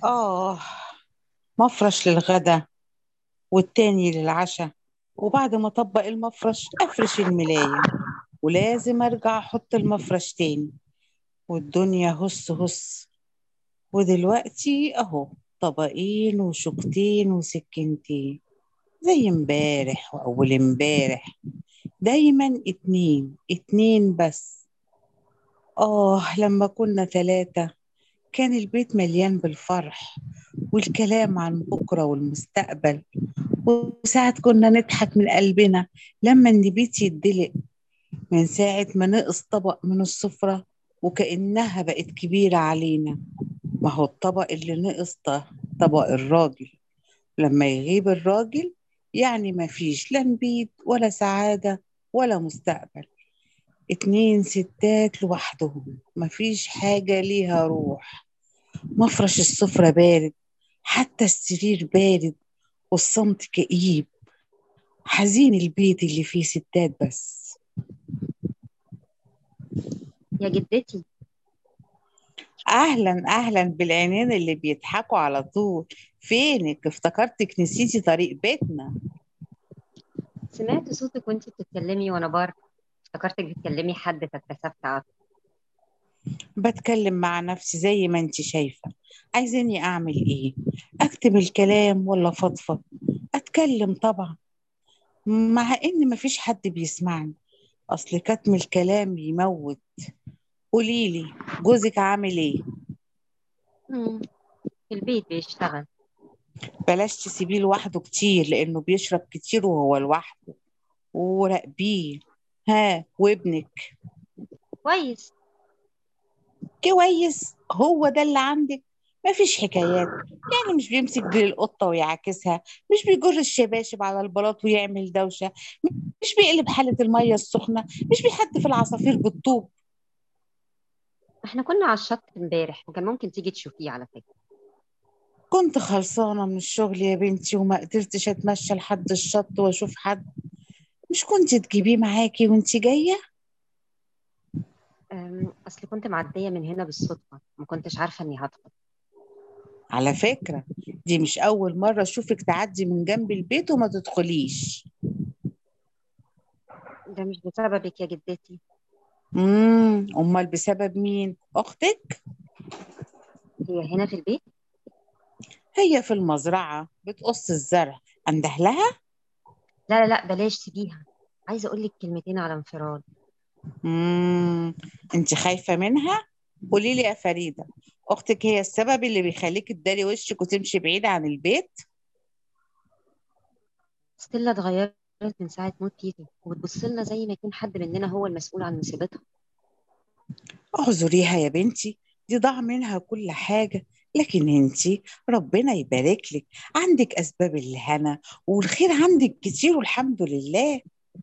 آه مفرش للغدا والتاني للعشاء وبعد ما أطبق المفرش أفرش الملاية ولازم أرجع أحط المفرش تاني والدنيا هس هس ودلوقتي أهو طبقين وشوكتين وسكينتين زي امبارح وأول امبارح دايما اتنين اتنين بس آه لما كنا تلاتة كان البيت مليان بالفرح والكلام عن بكرة والمستقبل وساعات كنا نضحك من قلبنا لما النبيت يدلق من ساعة ما نقص طبق من السفرة وكأنها بقت كبيرة علينا ما هو الطبق اللي نقص ده طبق الراجل لما يغيب الراجل يعني ما فيش لا نبيت ولا سعادة ولا مستقبل اتنين ستات لوحدهم ما فيش حاجة ليها روح مفرش السفرة بارد حتى السرير بارد والصمت كئيب حزين البيت اللي فيه ستات بس يا جدتي أهلا أهلا بالعينين اللي بيضحكوا على طول فينك افتكرتك نسيتي طريق بيتنا سمعت صوتك وانتي بتتكلمي وانا بره افتكرتك بتكلمي حد فاتكسفت عارفة بتكلم مع نفسي زي ما انت شايفة عايزاني أعمل إيه أكتب الكلام ولا فضفض أتكلم طبعا مع إن مفيش حد بيسمعني أصل كتم الكلام يموت قوليلي جوزك عامل إيه مم. في البيت بيشتغل بلاش تسيبيه لوحده كتير لأنه بيشرب كتير وهو لوحده وراقبيه ها وابنك كويس كويس هو ده اللي عندك مفيش حكايات يعني مش بيمسك ديل القطة ويعاكسها مش بيجر الشباشب على البلاط ويعمل دوشة مش بيقلب حالة المية السخنة مش بيحدف العصافير بالطوب احنا كنا على الشط امبارح وكان ممكن تيجي تشوفيه على فكرة كنت خلصانة من الشغل يا بنتي وما قدرتش أتمشى لحد الشط وأشوف حد مش كنت تجيبيه معاكي وانتي جاية أم، اصل كنت معدية من هنا بالصدفة ما كنتش عارفة اني هدخل على فكرة دي مش أول مرة أشوفك تعدي من جنب البيت وما تدخليش ده مش بسببك يا جدتي امم أمال بسبب مين أختك هي هنا في البيت هي في المزرعة بتقص الزرع أنده لها لا لا لا بلاش سيبيها عايزة اقول لك كلمتين على انفراد امم انت خايفة منها قولي لي يا فريدة أختك هي السبب اللي بيخليك تداري وشك وتمشي بعيد عن البيت ستيلا اتغيرت من ساعة موت تيتو وبتبص لنا زي ما يكون حد مننا هو المسؤول عن مصيبتها اعذريها يا بنتي دي ضاع منها كل حاجة لكن انتي ربنا يبارك لك عندك أسباب الهنا والخير عندك كتير والحمد لله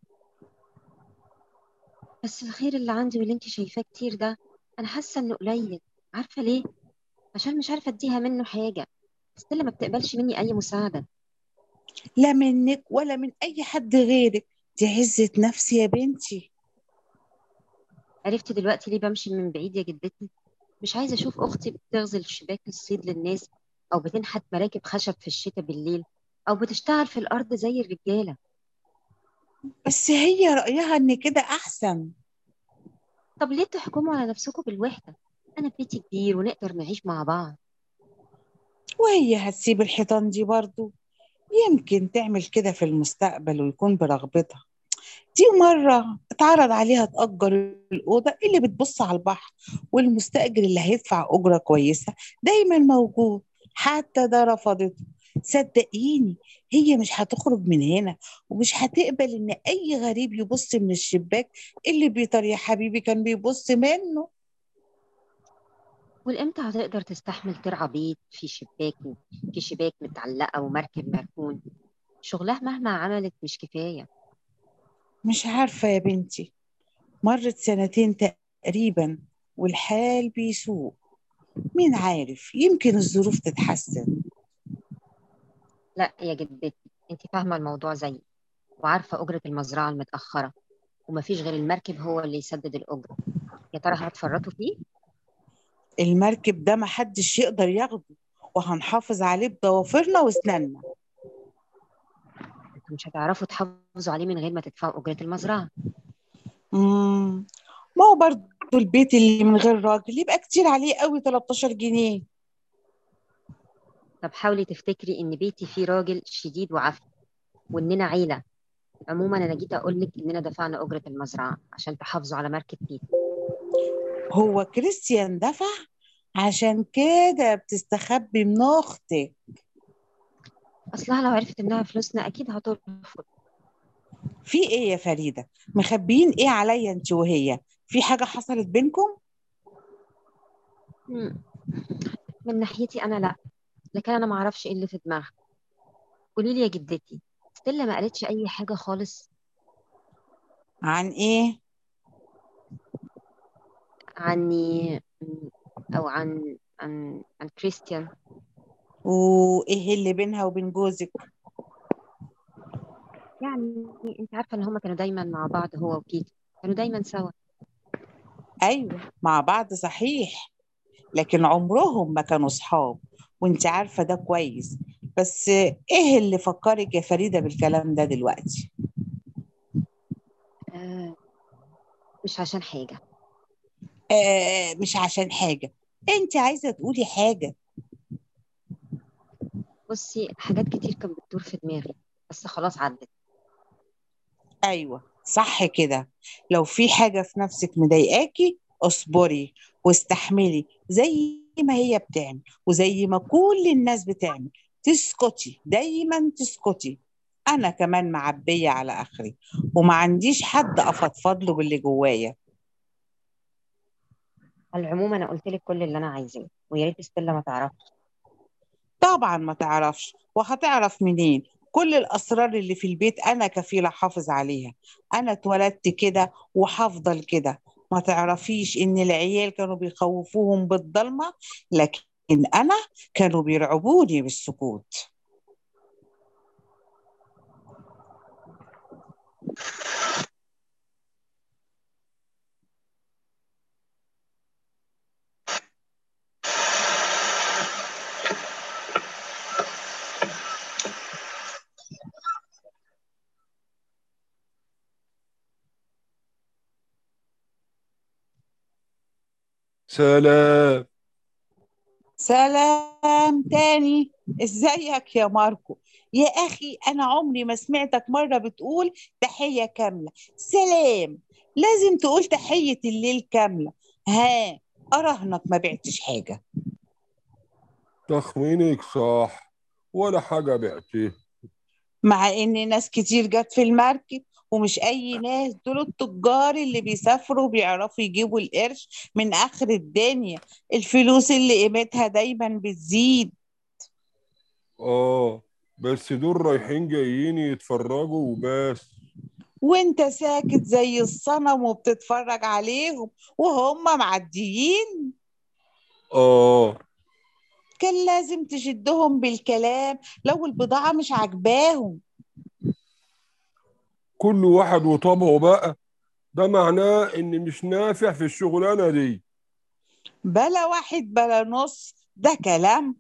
بس الخير اللي عندي واللي انت شايفاه كتير ده انا حاسة انه قليل عارفة ليه عشان مش عارفة اديها منه حاجة ستيلا ما بتقبلش مني اي مساعدة لا منك ولا من أي حد غيرك دي عزة نفسي يا بنتي عرفتي دلوقتي ليه بمشي من بعيد يا جدتي مش عايزة اشوف اختي بتغزل شباك الصيد للناس او بتنحت مراكب خشب في الشتاء بالليل او بتشتغل في الارض زي الرجالة بس هي رأيها إن كده أحسن طب ليه تحكموا على نفسكم بالوحدة انا بيتي كبير ونقدر نعيش مع بعض وهي هتسيب الحيطان دي برضو يمكن تعمل كده في المستقبل ويكون برغبتها دي مرة اتعرض عليها تأجر الأوضة اللي بتبص على البحر والمستأجر اللي هيدفع أجرة كويسة دايما موجود حتى ده رفضته صدقيني هي مش هتخرج من هنا ومش هتقبل إن أي غريب يبص من الشباك اللي بيطر يا حبيبي كان بيبص منه والامتى هتقدر تستحمل ترعى بيت في شباك في شباك متعلقة ومركب مركون شغلها مهما عملت مش كفاية مش عارفة يا بنتي مرت سنتين تقريبا والحال بيسوء مين عارف يمكن الظروف تتحسن لا يا جدتي انت فاهمة الموضوع زيي وعارفة أجرة المزرعة المتأخرة ومفيش غير المركب هو اللي يسدد الأجرة يا ترى هتفرطوا فيه؟ المركب ده محدش يقدر ياخده وهنحافظ عليه بضوافرنا واسناننا انتوا مش هتعرفوا تحافظوا عليه من غير ما تدفعوا أجرة المزرعة مم. ما هو برضو البيت اللي من غير راجل يبقى كتير عليه قوي 13 جنيه طب حاولي تفتكري إن بيتي فيه راجل شديد وعافية وإننا عيلة عموما أنا جيت أقول لك إننا دفعنا أجرة المزرعة عشان تحافظوا على ماركة بيت هو كريستيان دفع عشان كده بتستخبي من اختك أصلها لو عرفت إنها فلوسنا أكيد هترفض في ايه يا فريدة مخبيين ايه عليا انت وهي في حاجة حصلت بينكم مم. من ناحيتي أنا لأ لكن أنا معرفش إيه اللي في دماغها قولي لي يا جدتي ستيلا ما قالتش أي حاجة خالص عن ايه عني أو عن عن عن كريستيان وايه اللي بينها وبين جوزك يعني أنت عارفة إن هما كانوا دايما مع بعض هو وبيت كانوا دايما سوا ايوه مع بعض صحيح لكن عمرهم ما كانوا صحاب وانت عارفة ده كويس بس ايه اللي فكرك يا فريدة بالكلام ده دلوقتي آه مش عشان حاجة آه مش عشان حاجة انت عايزة تقولي حاجة بصي حاجات كتير كانت بتدور في دماغي بس خلاص عدت ايوه صح كده لو في حاجة في نفسك مضايقاكي اصبري واستحملي زي ما هي بتعمل وزي ما كل الناس بتعمل تسكتي دايما تسكتي انا كمان معبية على اخري وما عنديش حد افضفض له باللي جوايا على العموم أنا قلت لك كل اللي أنا عايزاه ويا ريت ستيلا ما تعرفش طبعا ما تعرفش وهتعرف منين كل الأسرار اللي في البيت أنا كفيلة حافظ عليها أنا اتولدت كده وهفضل كده ما تعرفيش إن العيال كانوا بيخوفوهم بالضلمة لكن أنا كانوا بيرعبوني بالسكوت سلام سلام تاني ازيك يا ماركو يا أخي أنا عمري ما سمعتك مرة بتقول تحية كاملة سلام لازم تقول تحية الليل كاملة ها أراهنك ما بعتش حاجة تخمينك صح ولا حاجة بعتيه مع ان ناس كتير جت في المركب ومش اي ناس دول التجار اللي بيسافروا بيعرفوا يجيبوا القرش من اخر الدنيا الفلوس اللي قيمتها دايما بتزيد اه بس دول رايحين جايين يتفرجوا وبس وانت ساكت زي الصنم وبتتفرج عليهم وهم معديين اه كان لازم تشدهم بالكلام لو البضاعة مش عاجباهم كل واحد وطبعه بقى ده معناه ان مش نافع في الشغلانة دي بلا واحد بلا نص ده كلام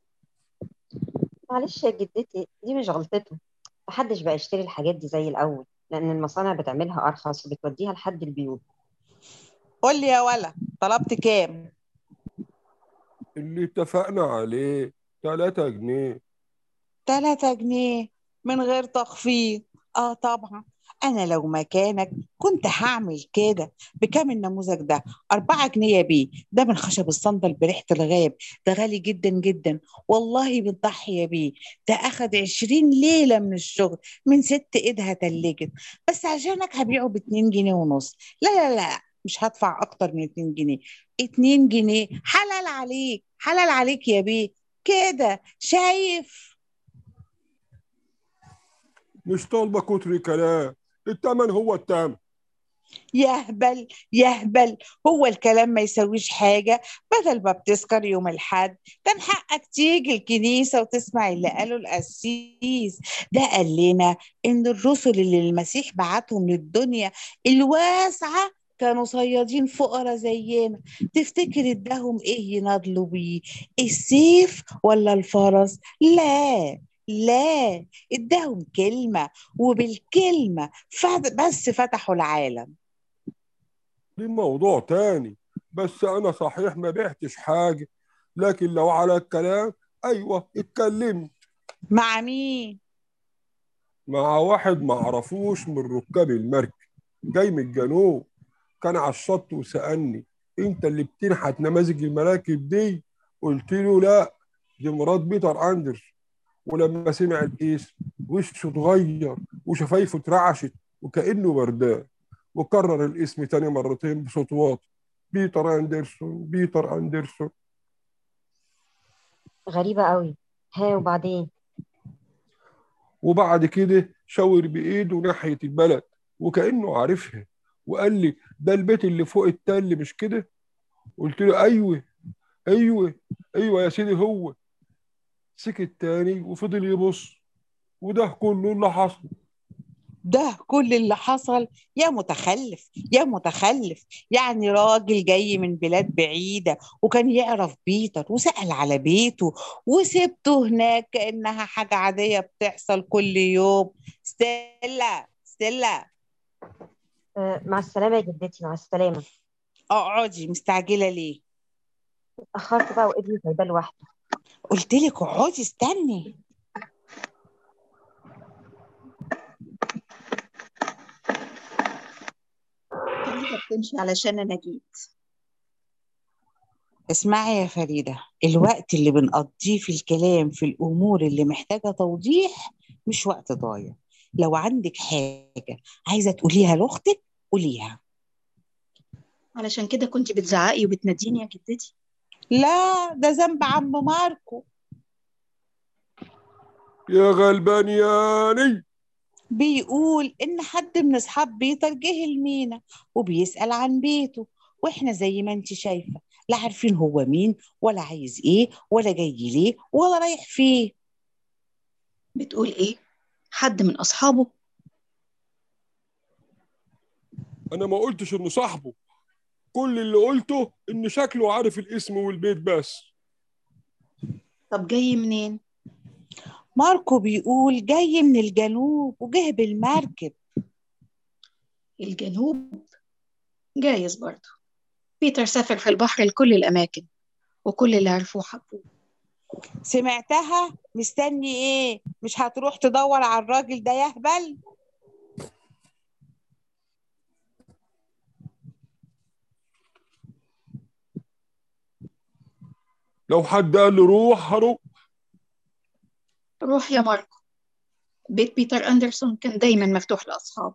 معلش يا جدتي دي مش غلطته محدش بقى يشتري الحاجات دي زي الأول لأن المصانع بتعملها أرخص وبتوديها لحد البيوت قول لي يا ولا طلبت كام اللي اتفقنا عليه 3 جنيه تلاتة جنيه من غير تخفيض اه طبعا انا لو مكانك كنت هعمل كده بكام النموذج ده أربعة جنيه يا بيه ده من خشب الصندل بريحة الغاب ده غالي جدا جدا والله بتضحي يا بيه ده أخد عشرين ليلة من الشغل من ست إيدها تلجت بس عشانك هبيعه باتنين جنيه ونص لا لا لا مش هدفع أكتر من اتنين جنيه اتنين جنيه حلال عليك حلال عليك يا بيه كده شايف مش طالبة كتر كلام التمن هو التمن يهبل يهبل هو الكلام ما يسويش حاجة بدل ما بتسكر يوم الحد كان حقك تيجي الكنيسة وتسمع اللي قاله القسيس ده قال لنا إن الرسل اللي المسيح بعتهم للدنيا الواسعة كانوا صيادين فقراء زينا تفتكر اداهم ايه يناضلوا بيه السيف ولا الفرس لا لا اداهم كلمة وبالكلمة فت- بس فتحوا العالم دي موضوع تاني بس انا صحيح ما بعتش حاجه لكن لو على الكلام ايوه اتكلمت مع مين مع واحد ما اعرفوش من ركاب المركب جاي من الجنوب كان على الشط وسالني انت اللي بتنحت نماذج المراكب دي قلت له لا دي مرات بيتر اندرز ولما سمع الاسم وشه اتغير وشفايفه اترعشت وكانه بردان وكرر الاسم تاني مرتين بصوت واطي بيتر اندرسون بيتر اندرسون غريبة قوي ها وبعدين وبعد كده شاور بايده ناحيه البلد وكانه عارفها وقال لي ده البيت اللي فوق التل مش كده قلت له ايوه ايوه ايوه يا سيدي هو سكت تاني وفضل يبص وده كله اللي حصل ده كل اللي حصل يا متخلف يا متخلف يعني راجل جاي من بلاد بعيدة وكان يعرف بيتر وسأل على بيته وسبته هناك كأنها حاجة عادية بتحصل كل يوم ستيلا ستيلا آه مع السلامة يا جدتي مع السلامة اقعدي مستعجلة ليه اتأخرت بقى وابني سايباه لوحده قلت لك اقعدي استني فريدة بتمشي علشان أنا جيت اسمعي يا فريدة الوقت اللي بنقضيه في الكلام في الأمور اللي محتاجة توضيح مش وقت ضايع لو عندك حاجة عايزة تقوليها لأختك قوليها علشان كده كنت بتزعقي وبتناديني يا جدتي لا ده ذنب عم ماركو يا غلبان ياني بيقول إن حد من أصحاب بيتر جه المينا وبيسأل عن بيته وإحنا زي ما أنت شايفة لا عارفين هو مين ولا عايز إيه ولا جاي ليه ولا رايح فيه بتقول إيه حد من أصحابه انا ما قلتش انه صاحبه كل اللي قلته ان شكله عارف الاسم والبيت بس طب جاي منين ماركو بيقول جاي من الجنوب وجه بالمركب الجنوب جايز برضه بيتر سافر في البحر لكل الأماكن وكل اللي عرفوه حبوه سمعتها مستني ايه مش هتروح تدور على الراجل ده يهبل لو حد قال لي روح هروح روح يا ماركو بيت بيتر أندرسون كان دايما مفتوح لأصحابه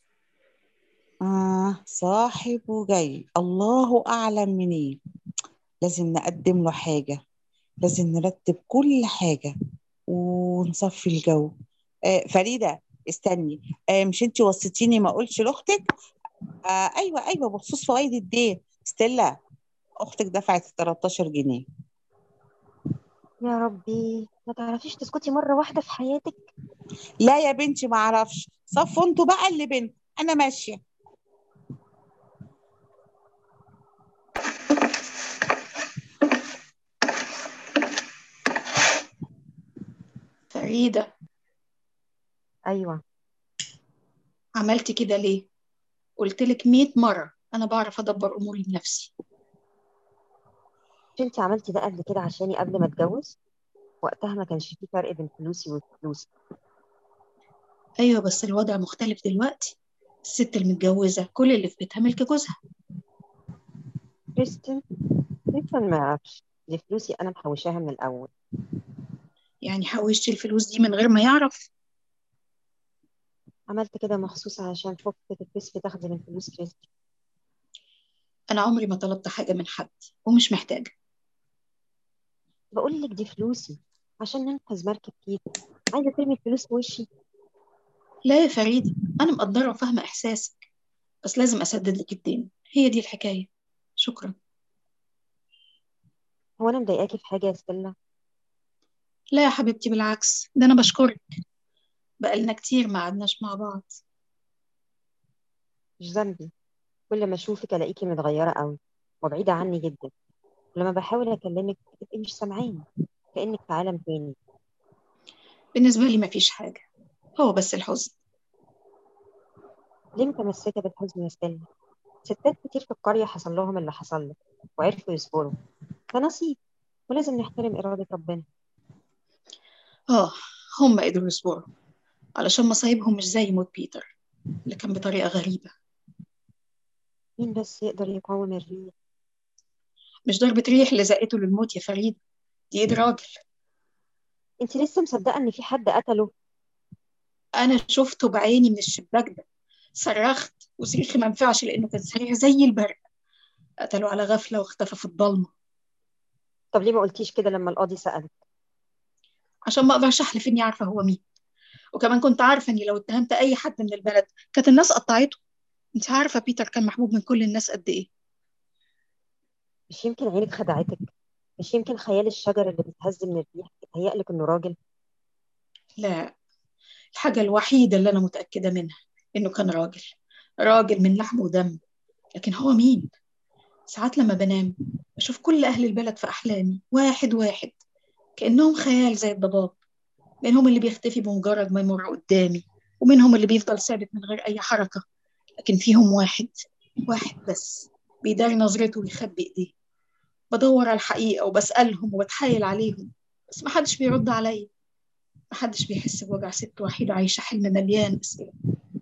آه صاحب وجاي الله أعلم منين لازم نقدم له حاجة لازم نرتب كل حاجة ونصفي الجو آه فريدة استني آه مش انتي وصيتيني ما اقولش لاختك آه ايوه ايوه بخصوص فوائد الدين ستيلا اختك دفعت 13 جنيه يا ربي ما تعرفيش تسكتي مرة واحدة في حياتك لا يا بنتي ما اعرفش صفوا انتوا بقى اللي بينكم انا ماشيه فريدة أيوة عملتي كده ليه قلتلك مية مرة أنا بعرف أدبر أموري بنفسي مش انتي عملتي ده قبل كده عشاني قبل ما اتجوز وقتها ما كانش في فرق بين فلوسي وفلوسي أيوة بس الوضع مختلف دلوقتي الست المتجوزة كل اللي في بيتها ملك جوزها كريستين كريستين ما يعرفش دي فلوسي أنا محوشاها من الأول يعني حوشتي الفلوس دي من غير ما يعرف عملت كده مخصوص عشان خفت تتكسفي تاخدي من فلوس كريستين أنا عمري ما طلبت حاجة من حد ومش محتاجة بقول لك دي فلوسي عشان ننقذ مركب كيتو عايزة ترمي الفلوس في وشي لا يا فريدة أنا مقدرة وفاهمة إحساسك بس لازم أسدد لك الدين هي دي الحكاية شكرا هو أنا مضايقاكي في حاجة يا ستيلا لا يا حبيبتي بالعكس ده أنا بشكرك بقالنا كتير ما قعدناش مع بعض مش ذنبي كل ما اشوفك الاقيكي متغيره قوي وبعيده عني جدا ولما بحاول اكلمك بتبقي مش سامعاني كانك في عالم تاني بالنسبة لي مفيش حاجة هو بس الحزن ليه متمسكه بالحزن يا ستيلا ستات كتير في القريه حصل لهم اللي حصل لك وعرفوا يصبروا ده نصيب ولازم نحترم اراده ربنا آه هم قدروا يصبروا علشان مصايبهم مش زي موت بيتر اللي كان بطريقة غريبة مين بس يقدر يقاوم الريح مش ضربة ريح اللي زقته للموت يا فريد دي ايد راجل انت لسه مصدقه ان في حد قتله أنا شفته بعيني من الشباك ده صرخت وصريخي ما ينفعش لأنه كان سريع زي البرق قتله على غفلة واختفى في الضلمة طب ليه ما قلتيش كده لما القاضي سالك عشان ما أقدرش أحلف إني عارفة هو مين وكمان كنت عارفة إني لو اتهمت أي حد من البلد كانت الناس قطعته أنت عارفة بيتر كان محبوب من كل الناس قد إيه مش يمكن عينك خدعتك مش يمكن خيال الشجر اللي بيتهز من الريح يتهيألك انه راجل لا الحاجة الوحيدة اللي أنا متأكدة منها إنه كان راجل راجل من لحم ودم لكن هو مين؟ ساعات لما بنام بشوف كل أهل البلد في أحلامي واحد واحد كأنهم خيال زي الضباب منهم اللي بيختفي بمجرد ما يمر قدامي ومنهم اللي بيفضل ثابت من غير أي حركة لكن فيهم واحد واحد بس بيداري نظرته ويخبي إيديه بدور على الحقيقة وبسألهم وبتحايل عليهم بس محدش بيرد عليا محدش بيحس بوجع ست وحيدة عايشة حلم مليان أسئلة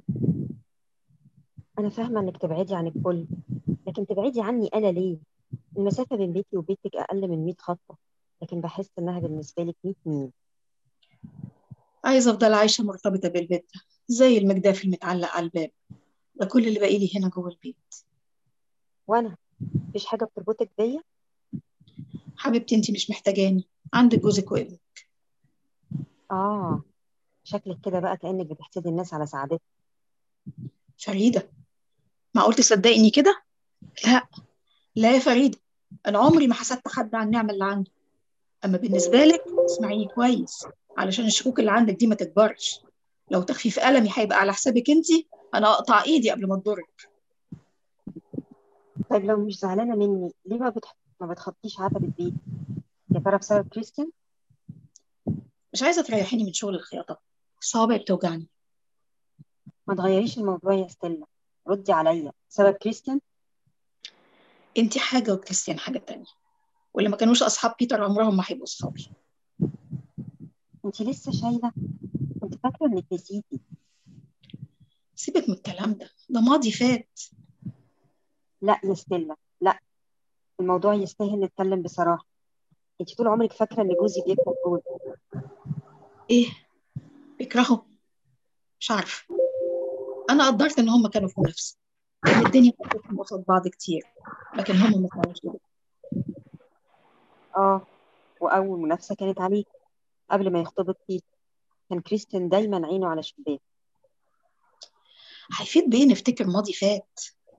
انا فاهمه انك تبعدي عن الكل لكن تبعدي عني انا ليه المسافه بين بيتي وبيتك اقل من 100 خطوه لكن بحس انها بالنسبه لك 100 ميل عايزة أفضل عايشة مرتبطة بالبيت ده زي المجداف المتعلق على الباب ده كل اللي باقي لي هنا جوه البيت وانا مفيش حاجه بتربطك بيا حبيبتي انتي مش محتاجاني عندك جوزك وابنك اه شكلك كده بقى كانك بتحسدي الناس على سعادتك فريدة معقول تصدقيني كده؟ لا لا يا فريدة أنا عمري ما حسدت حد على النعمة اللي عنده أما بالنسبة لك اسمعيني كويس علشان الشكوك اللي عندك دي ما تكبرش لو تخفيف ألمي هيبقى على حسابك انتي أنا أقطع إيدي قبل ما تضرك طيب لو مش زعلانه مني ليه ما بتح... ما بتخطيش عتبة بيتي يا ترى بسبب كريستيان مش عايزة تريحيني من شغل الخياطة صوابعي بتوجعني ما تغيريش الموضوع يا ستيلا ردي عليا بسبب كريستيان انتي حاجة وكريستيان حاجة تانية واللي ما كانوش أصحاب بيتر عمرهم ما هيبقوا أصحابي انت لسه شايله كنت فاكره انك نسيتي سيبك من الكلام ده ده ماضي فات لا يا ستيلا لا الموضوع يستاهل نتكلم بصراحه انت طول عمرك فاكره ان جوزي بيكره جوزي إيه بيكرهوا مش عارفة أنا قدرت إن هم كانوا في منافسة لأن الدنيا حطتهم قصاد بعض كتير لكن هم ما كانوش كده اه واول منافسه كانت عليك قبل ما يخطبك بيتر كان كريستيان دايما عينه على شباك هيفيد بيه نفتكر ماضي فات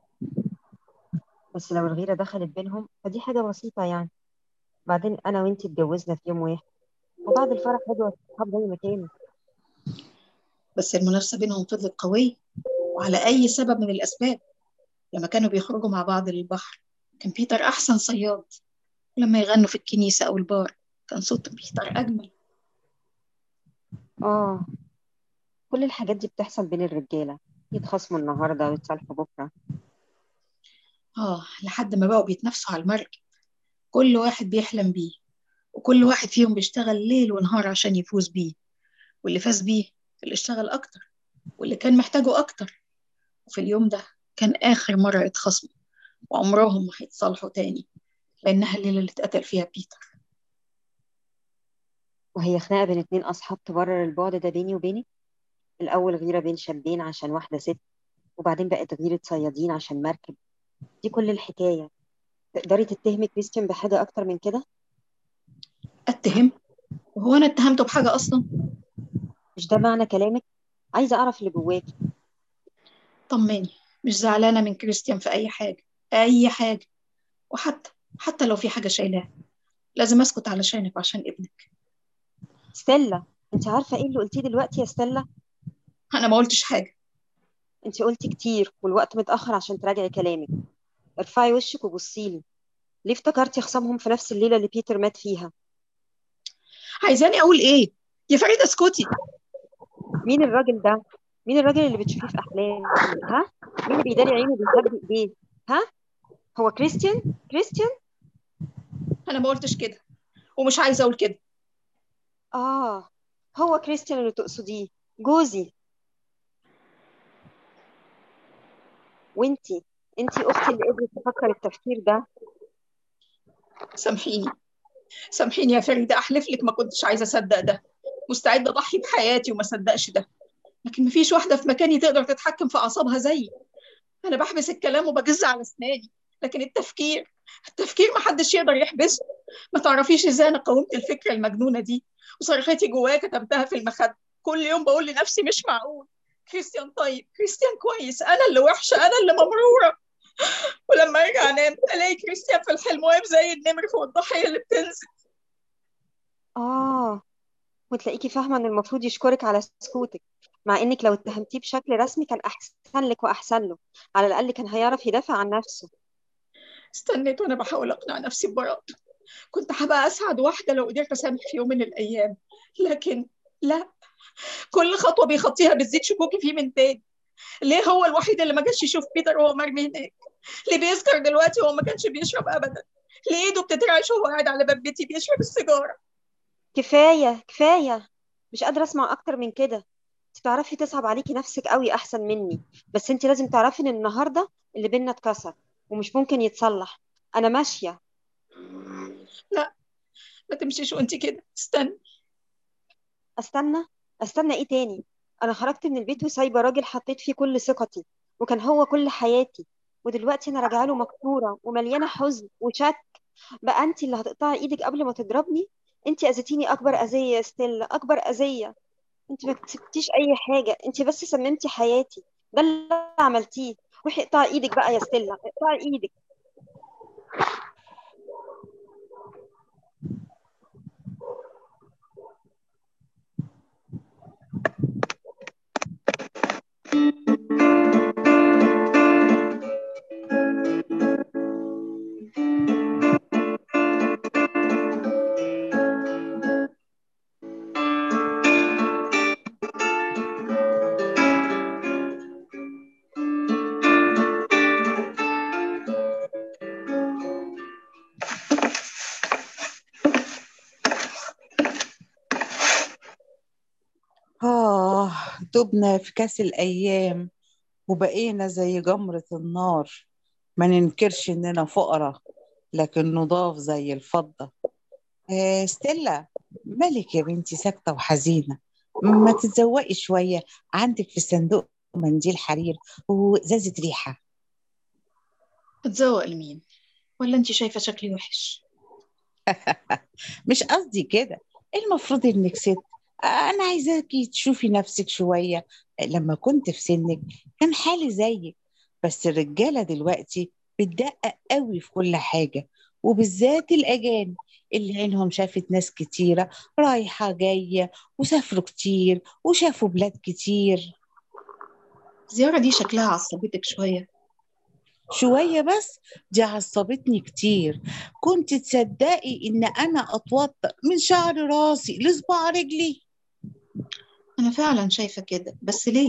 بس لو الغيره دخلت بينهم فدي حاجه بسيطه يعني بعدين انا وانتي اتجوزنا في يوم واحد وبعد الفرح رجعوا اصحاب زي ما كانوا بس المنافسة بينهم فضلت قوية وعلى أي سبب من الأسباب لما كانوا بيخرجوا مع بعض للبحر كان بيتر أحسن صياد ولما يغنوا في الكنيسة أو البار كان صوت بيتر أجمل اه كل الحاجات دي بتحصل بين الرجاله يتخاصموا النهارده ويتصالحوا بكره آه لحد ما بقوا بيتنافسوا على المركب كل واحد بيحلم بيه وكل واحد فيهم بيشتغل ليل ونهار عشان يفوز بيه واللي فاز بيه اللي اشتغل أكتر واللي كان محتاجه أكتر وفي اليوم ده كان آخر مرة يتخاصموا وعمرهم ما هيتصالحوا تاني لأنها الليلة اللي اتقتل فيها بيتر وهي خناقه بين اتنين اصحاب تبرر البعد ده بيني وبينك الاول غيره بين شابين عشان واحده ست وبعدين بقت غيره صيادين عشان مركب دي كل الحكايه تقدري تتهمي كريستيان بحاجه اكتر من كده أتهم وهو أنا اتهمته بحاجة أصلا مش ده معنى كلامك عايزه اعرف اللي جواكي طمني مش زعلانة من كريستيان في أي حاجة أي حاجة وحتى حتى لو في حاجة شايلاها لازم أسكت علشانك وعشان ابنك ستيلا انت عارفه ايه اللي قلتيه دلوقتي يا ستيلا أنا ما قلتش حاجة انت قلتي كتير والوقت متأخر عشان تراجعي كلامك ارفعي وشك وبصيلي ليه افتكرتي خصامهم في نفس الليلة اللي بيتر مات فيها عايزاني اقول ايه يا فريده اسكتي مين الراجل ده مين الراجل اللي بتشوفيه في احلامك ها مين اللي بيداري عينه وبيخبي ايديه ها هو كريستيان كريستيان انا ما قلتش كده ومش عايزه اقول كده اه هو كريستيان اللي تقصديه جوزي وانتي انتي اختي اللي قدرت تفكر التفكير ده سامحيني سامحيني يا فريده احلف لك ما كنتش عايزه اصدق ده مستعده اضحي بحياتي وما صدقش ده لكن مفيش واحده في مكاني تقدر تتحكم في اعصابها زيي انا بحبس الكلام وبجز على اسناني لكن التفكير التفكير ما حدش يقدر يحبسه ما تعرفيش ازاي انا قاومت الفكره المجنونه دي وصرختي جوايا كتمتها في المخده كل يوم بقول لنفسي مش معقول كريستيان طيب كريستيان كويس انا اللي وحشه انا اللي ممروره ولما ارجع انام الاقي كريستيان في الحلم واقف زي النمر فوق الضحيه اللي بتنزل اه وتلاقيكي فاهمة ان المفروض يشكرك على سكوتك مع انك لو اتهمتيه بشكل رسمي كان احسن لك واحسن له على الاقل كان هيعرف يدافع عن نفسه استنيت وانا بحاول اقنع نفسي ببراءته كنت هبقى اسعد واحده لو قدرت اسامح في يوم من الايام لكن لا كل خطوه بيخطيها بتزيد شكوكي فيه من تاني ليه هو الوحيد اللي ما جاش يشوف بيتر وهو مرمي هناك ليه بيسكر دلوقتي وهو ما كانش بيشرب ابدا ليه ايده بتترعش وهو قاعد على باب بيتي بيشرب السيجاره كفاية كفاية مش قادرة اسمع اكتر من كده انت تعرفي تصعب عليكي نفسك قوي احسن مني بس انت لازم تعرفي ان النهاردة اللي بينا اتكسر ومش ممكن يتصلح انا ماشية لا ما تمشيش وانت كده استنى استنى استنى ايه تاني انا خرجت من البيت وسايبه راجل حطيت فيه كل ثقتي وكان هو كل حياتي ودلوقتي انا راجعه له مكسوره ومليانه حزن وشك بقى انت اللي هتقطعي ايدك قبل ما تضربني انت اذيتيني اكبر اذيه يا ستيلا اكبر اذيه انت ما كسبتيش اي حاجه انت بس سممتي حياتي ده اللي عملتيه روحي اقطعي ايدك بقى يا ستيلا اقطعي ايدك آه دبنا في كاس الأيام وبقينا زي جمرة النار ما ننكرش إننا فقراء لكن نضاف زي الفضة آه ستيلا مالك يا بنتي ساكتة وحزينة ما تتزوقي شوية عندك في الصندوق منديل حرير وإزازة ريحة اتزوق لمين ولا انت شايفه شكلي وحش مش قصدي كده المفروض إنك ست أنا عايزاكي تشوفي نفسك شوية لما كنت في سنك كان حالي زيك بس الرجالة دلوقتي بتدقق قوي في كل حاجة وبالذات الأجانب اللي عينهم شافت ناس كتيرة رايحة جاية وسافروا كتير وشافوا بلاد كتير الزياره دي شكلها عصبتك شويه شوية بس دي عصبتني كتير كنت تصدقي إن أنا أتوتر من شعر راسي لصباع رجلي انا فعلا شايفه كده بس ليه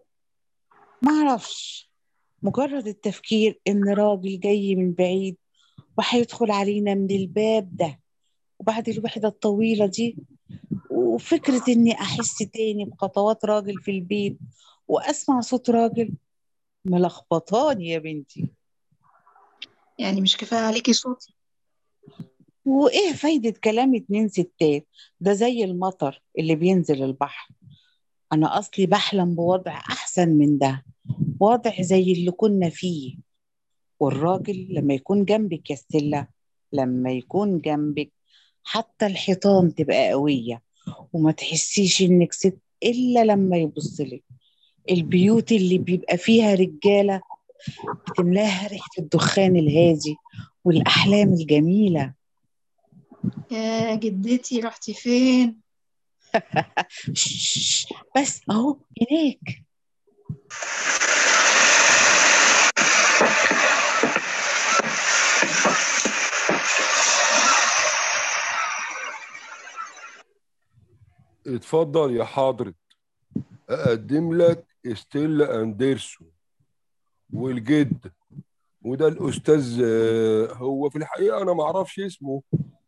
معرفش مجرد التفكير إن راجل جاي من بعيد وهيدخل علينا من الباب ده وبعد الوحدة الطويلة دي وفكرة إني أحس تاني بخطوات راجل في البيت وأسمع صوت راجل ملخبطاني يا بنتي يعني مش كفايه عليكي صوتي وإيه فايدة كلام اتنين ستات ده زي المطر اللي بينزل البحر أنا أصلي بحلم بوضع أحسن من ده وضع زي اللي كنا فيه والراجل لما يكون جنبك يا ستيلا لما يكون جنبك حتى الحيطان تبقى قوية وما تحسيش إنك ست إلا لما يبصلك البيوت اللي بيبقى فيها رجالة بتملاها ريحة الدخان الهادي والأحلام الجميلة يا جدتي رحتي فين شش، بس أهو هناك اتفضل يا حضرة اقدم لك ستيلا اندرسون والجد وده الاستاذ آه، هو في الحقيقه انا ما اعرفش اسمه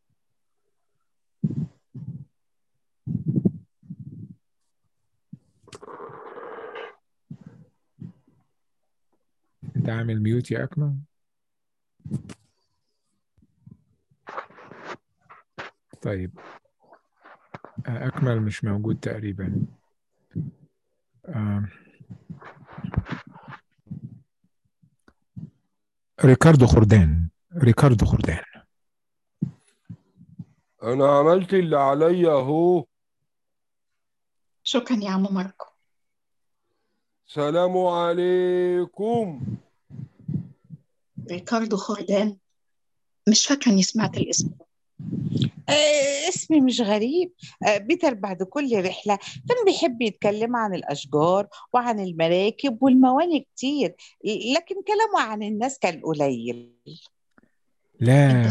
انت عامل ميوت يا اكمل طيب آه، اكمل مش موجود تقريبا آه. ريكاردو خردان ريكاردو خردان انا عملت اللي عليا اهو شكرا يا عم ماركو سلام عليكم ريكاردو خردان مش فاكرة إني سمعت الاسم ده. آه اسمي مش غريب آه بيتر بعد كل رحلة كان بيحب يتكلم عن الأشجار وعن المراكب والموانئ كتير لكن كلامه عن الناس كان قليل لا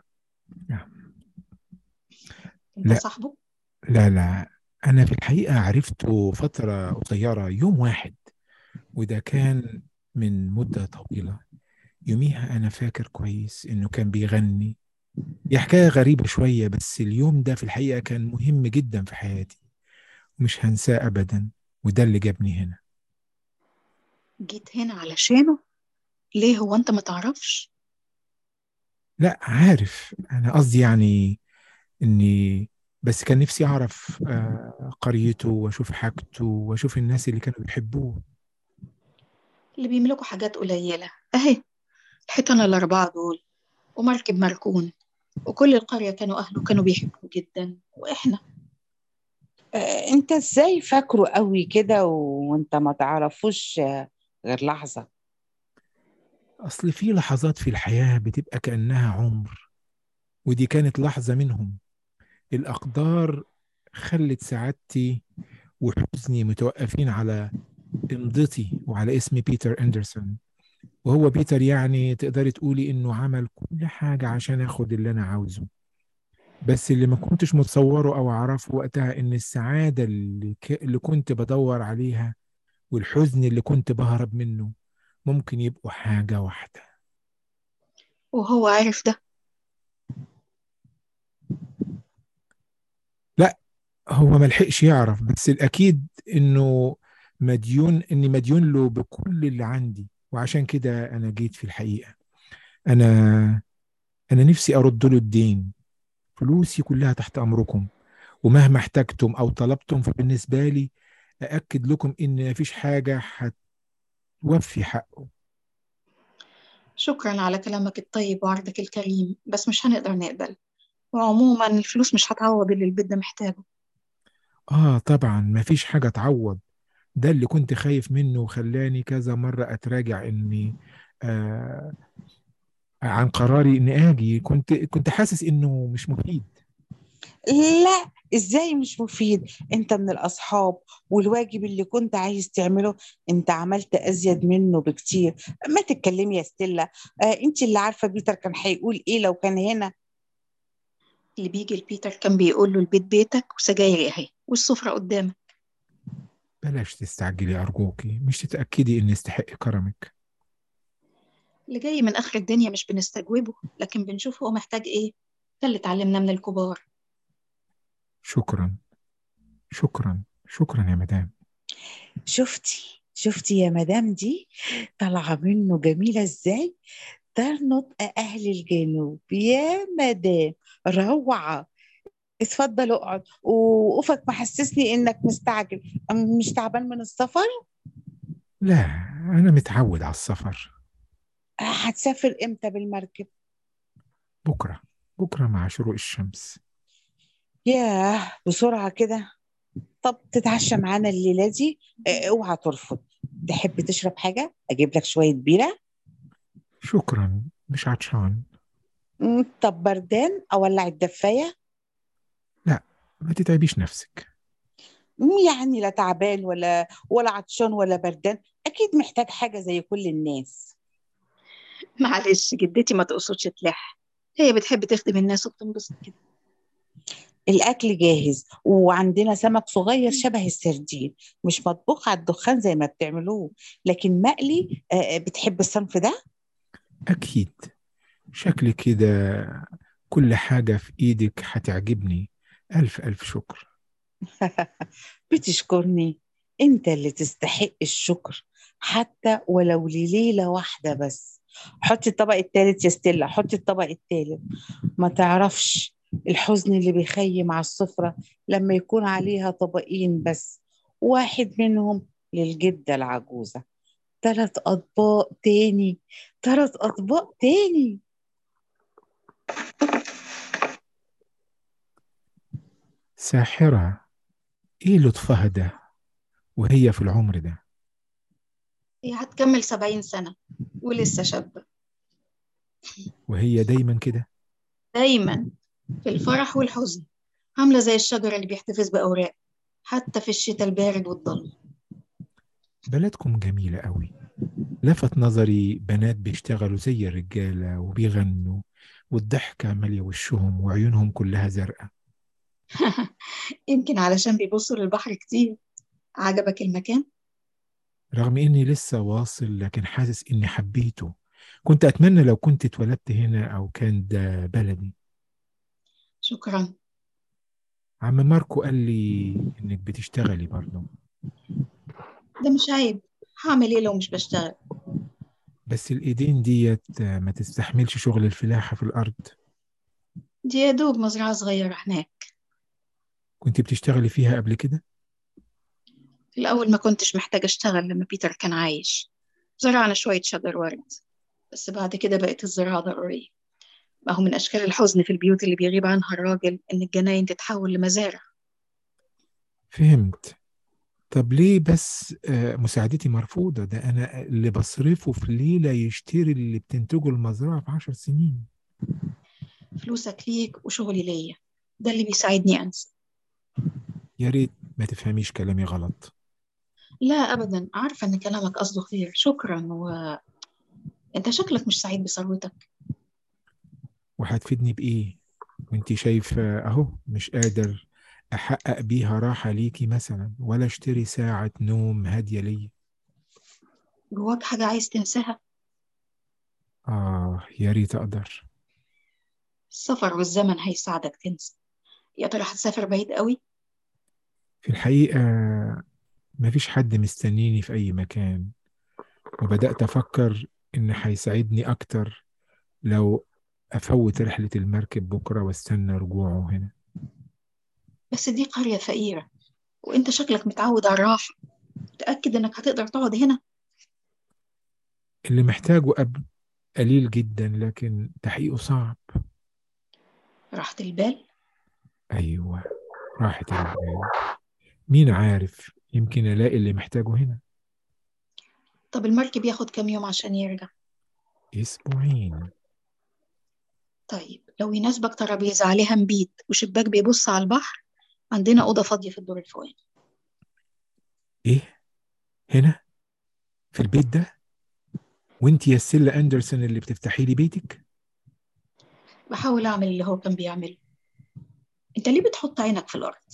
أنت لا. صاحبه؟ لا لا أنا في الحقيقة عرفته فترة قصيرة يوم واحد وده كان من مدة طويلة يوميها أنا فاكر كويس إنه كان بيغني هي حكاية غريبة شوية بس اليوم ده في الحقيقة كان مهم جدا في حياتي ومش هنساه أبدا وده اللي جابني هنا جيت هنا علشانه؟ ليه هو أنت ما تعرفش؟ لا عارف أنا قصدي يعني إني بس كان نفسي أعرف آه، قريته وأشوف حاجته وأشوف الناس اللي كانوا بيحبوه اللي بيملكوا حاجات قليلة أهي الحيطان الأربعة دول ومركب مركون وكل القرية كانوا أهله كانوا بيحبوه جدا وإحنا آه انت ازاي فاكره قوي كده وانت ما تعرفوش آه، غير لحظة أصل في لحظات في الحياة بتبقى كأنها عمر ودي كانت لحظة منهم الأقدار خلت سعادتي وحزني متوقفين على امضتي وعلى اسم بيتر أندرسون وهو بيتر يعني تقدري تقولي إنه عمل كل حاجة عشان آخد اللي أنا عاوزه بس اللي ما كنتش متصوره أو أعرفه وقتها إن السعادة اللي, ك... اللي كنت بدور عليها والحزن اللي كنت بهرب منه ممكن يبقوا حاجة واحدة وهو عارف ده هو ما لحقش يعرف بس الأكيد إنه مديون إني مديون له بكل اللي عندي وعشان كده أنا جيت في الحقيقة أنا أنا نفسي أرد له الدين فلوسي كلها تحت أمركم ومهما احتجتم أو طلبتم فبالنسبة لي أأكد لكم إن مفيش حاجة هتوفي حقه شكرا على كلامك الطيب وعرضك الكريم بس مش هنقدر نقبل وعموما الفلوس مش هتعوض اللي البيت ده محتاجه آه طبعا مفيش حاجة تعوض ده اللي كنت خايف منه وخلاني كذا مرة أتراجع إني آه عن قراري إني آجي كنت كنت حاسس إنه مش مفيد لا ازاي مش مفيد انت من الاصحاب والواجب اللي كنت عايز تعمله انت عملت ازيد منه بكتير ما تتكلمي يا ستيلا آه انت اللي عارفه بيتر كان هيقول ايه لو كان هنا اللي بيجي لبيتر كان بيقول له البيت بيتك وسجايري اهي والسفرة قدامك بلاش تستعجلي أرجوكي مش تتأكدي إني استحق كرمك اللي جاي من آخر الدنيا مش بنستجوبه لكن بنشوف هو محتاج إيه ده اللي اتعلمناه من الكبار شكرا شكرا شكرا يا مدام شفتي شفتي يا مدام دي طالعه منه جميله ازاي ده نطق اهل الجنوب يا مدام روعه اتفضل اقعد وقفك محسسني انك مستعجل أم مش تعبان من السفر لا أنا متعود على السفر هتسافر امتى بالمركب بكرة بكرة مع شروق الشمس ياه بسرعه كده طب تتعشى معانا الليله دي اه، اوعى ترفض تحب تشرب حاجه اجيب لك شويه بيره شكرا مش عطشان مم، طب بردان اولع الدفايه لا ما تتعبيش نفسك يعني لا تعبان ولا ولا عطشان ولا بردان اكيد محتاج حاجه زي كل الناس معلش جدتي ما تقصدش تلح هي بتحب تخدم الناس وبتنبسط كده الاكل جاهز وعندنا سمك صغير شبه السردين مش مطبوخ على الدخان زي ما بتعملوه لكن مقلي آه، بتحب الصنف ده أكيد شكل كده كل حاجة في إيدك هتعجبني ألف ألف شكر بتشكرني انت اللي تستحق الشكر حتى ولو لليلة واحدة بس حطي الطبق التالت يا ستيلا حطي الطبق التالت ما تعرفش الحزن اللي بيخيم على السفرة لما يكون عليها طبقين بس واحد منهم للجدة العجوزة تلات أطباق تاني تلات أطباق تاني ساحرة إيه لطفها ده وهي في العمر ده هي هتكمل سبعين سنة ولسه شابة وهي دايما كده دايما في الفرح والحزن عاملة زي الشجرة اللي بيحتفظ بأوراق حتى في الشتاء البارد والضل بلدكم جميلة قوي لفت نظري بنات بيشتغلوا زي الرجالة وبيغنوا والضحكة مالية وشهم وعيونهم كلها زرقاء يمكن علشان بيبصوا للبحر كتير عجبك المكان؟ رغم إني لسه واصل لكن حاسس إني حبيته كنت أتمنى لو كنت اتولدت هنا أو كان ده بلدي شكرا عم ماركو قال لي إنك بتشتغلي برضه ده مش عيب هعمل ايه لو مش بشتغل بس الإيدين ديت ما تستحملش شغل الفلاحة في الأرض دي يا دوب مزرعة صغيرة هناك كنت بتشتغلي فيها قبل كده في الأول ما كنتش محتاجة أشتغل لما بيتر كان عايش زرعنا شوية شجر ورد بس بعد كده بقت الزراعة ضرورية ما هو من أشكال الحزن في البيوت اللي بيغيب عنها الراجل إن الجناين تتحول لمزارع فهمت طب ليه بس آه، مساعدتي مرفوضة ده أنا اللي بصرفه في ليلة يشتري اللي بتنتجه المزرعة في عشر سنين فلوسك ليك وشغلي ليا ده اللي بيساعدني أنسى يا ريت ما تفهميش كلامي غلط لا أبدا عارفة إن كلامك قصده خير شكرا و أنت شكلك مش سعيد بثروتك وهتفيدني بإيه وانت شايفة أهو مش قادر أحقق بيها راحة ليكي مثلا ولا اشتري ساعة نوم هادية ليا جواك حاجة عايز تنساها آه يا ريت أقدر السفر والزمن هيساعدك تنسى يا ترى هتسافر بعيد قوي في الحقيقة مفيش حد مستنيني في أي مكان وبدأت أفكر إن هيساعدني أكتر لو أفوت رحلة المركب بكرة واستنى رجوعه هنا بس دي قرية فقيرة وأنت شكلك متعود على الراحة متأكد إنك هتقدر تقعد هنا اللي محتاجه قبل قليل جدا لكن تحقيقه صعب راحة البال أيوة راحة البال مين عارف يمكن ألاقي اللي محتاجه هنا طب المركب ياخد كام يوم عشان يرجع أسبوعين طيب لو يناسبك ترابيزة عليها مبيت وشباك بيبص على البحر عندنا أوضة فاضية في الدور الفوقاني إيه هنا في البيت ده وانت يا سيلا أندرسون اللي بتفتحي لي بيتك بحاول أعمل اللي هو كان بيعمله أنت ليه بتحط عينك في الأرض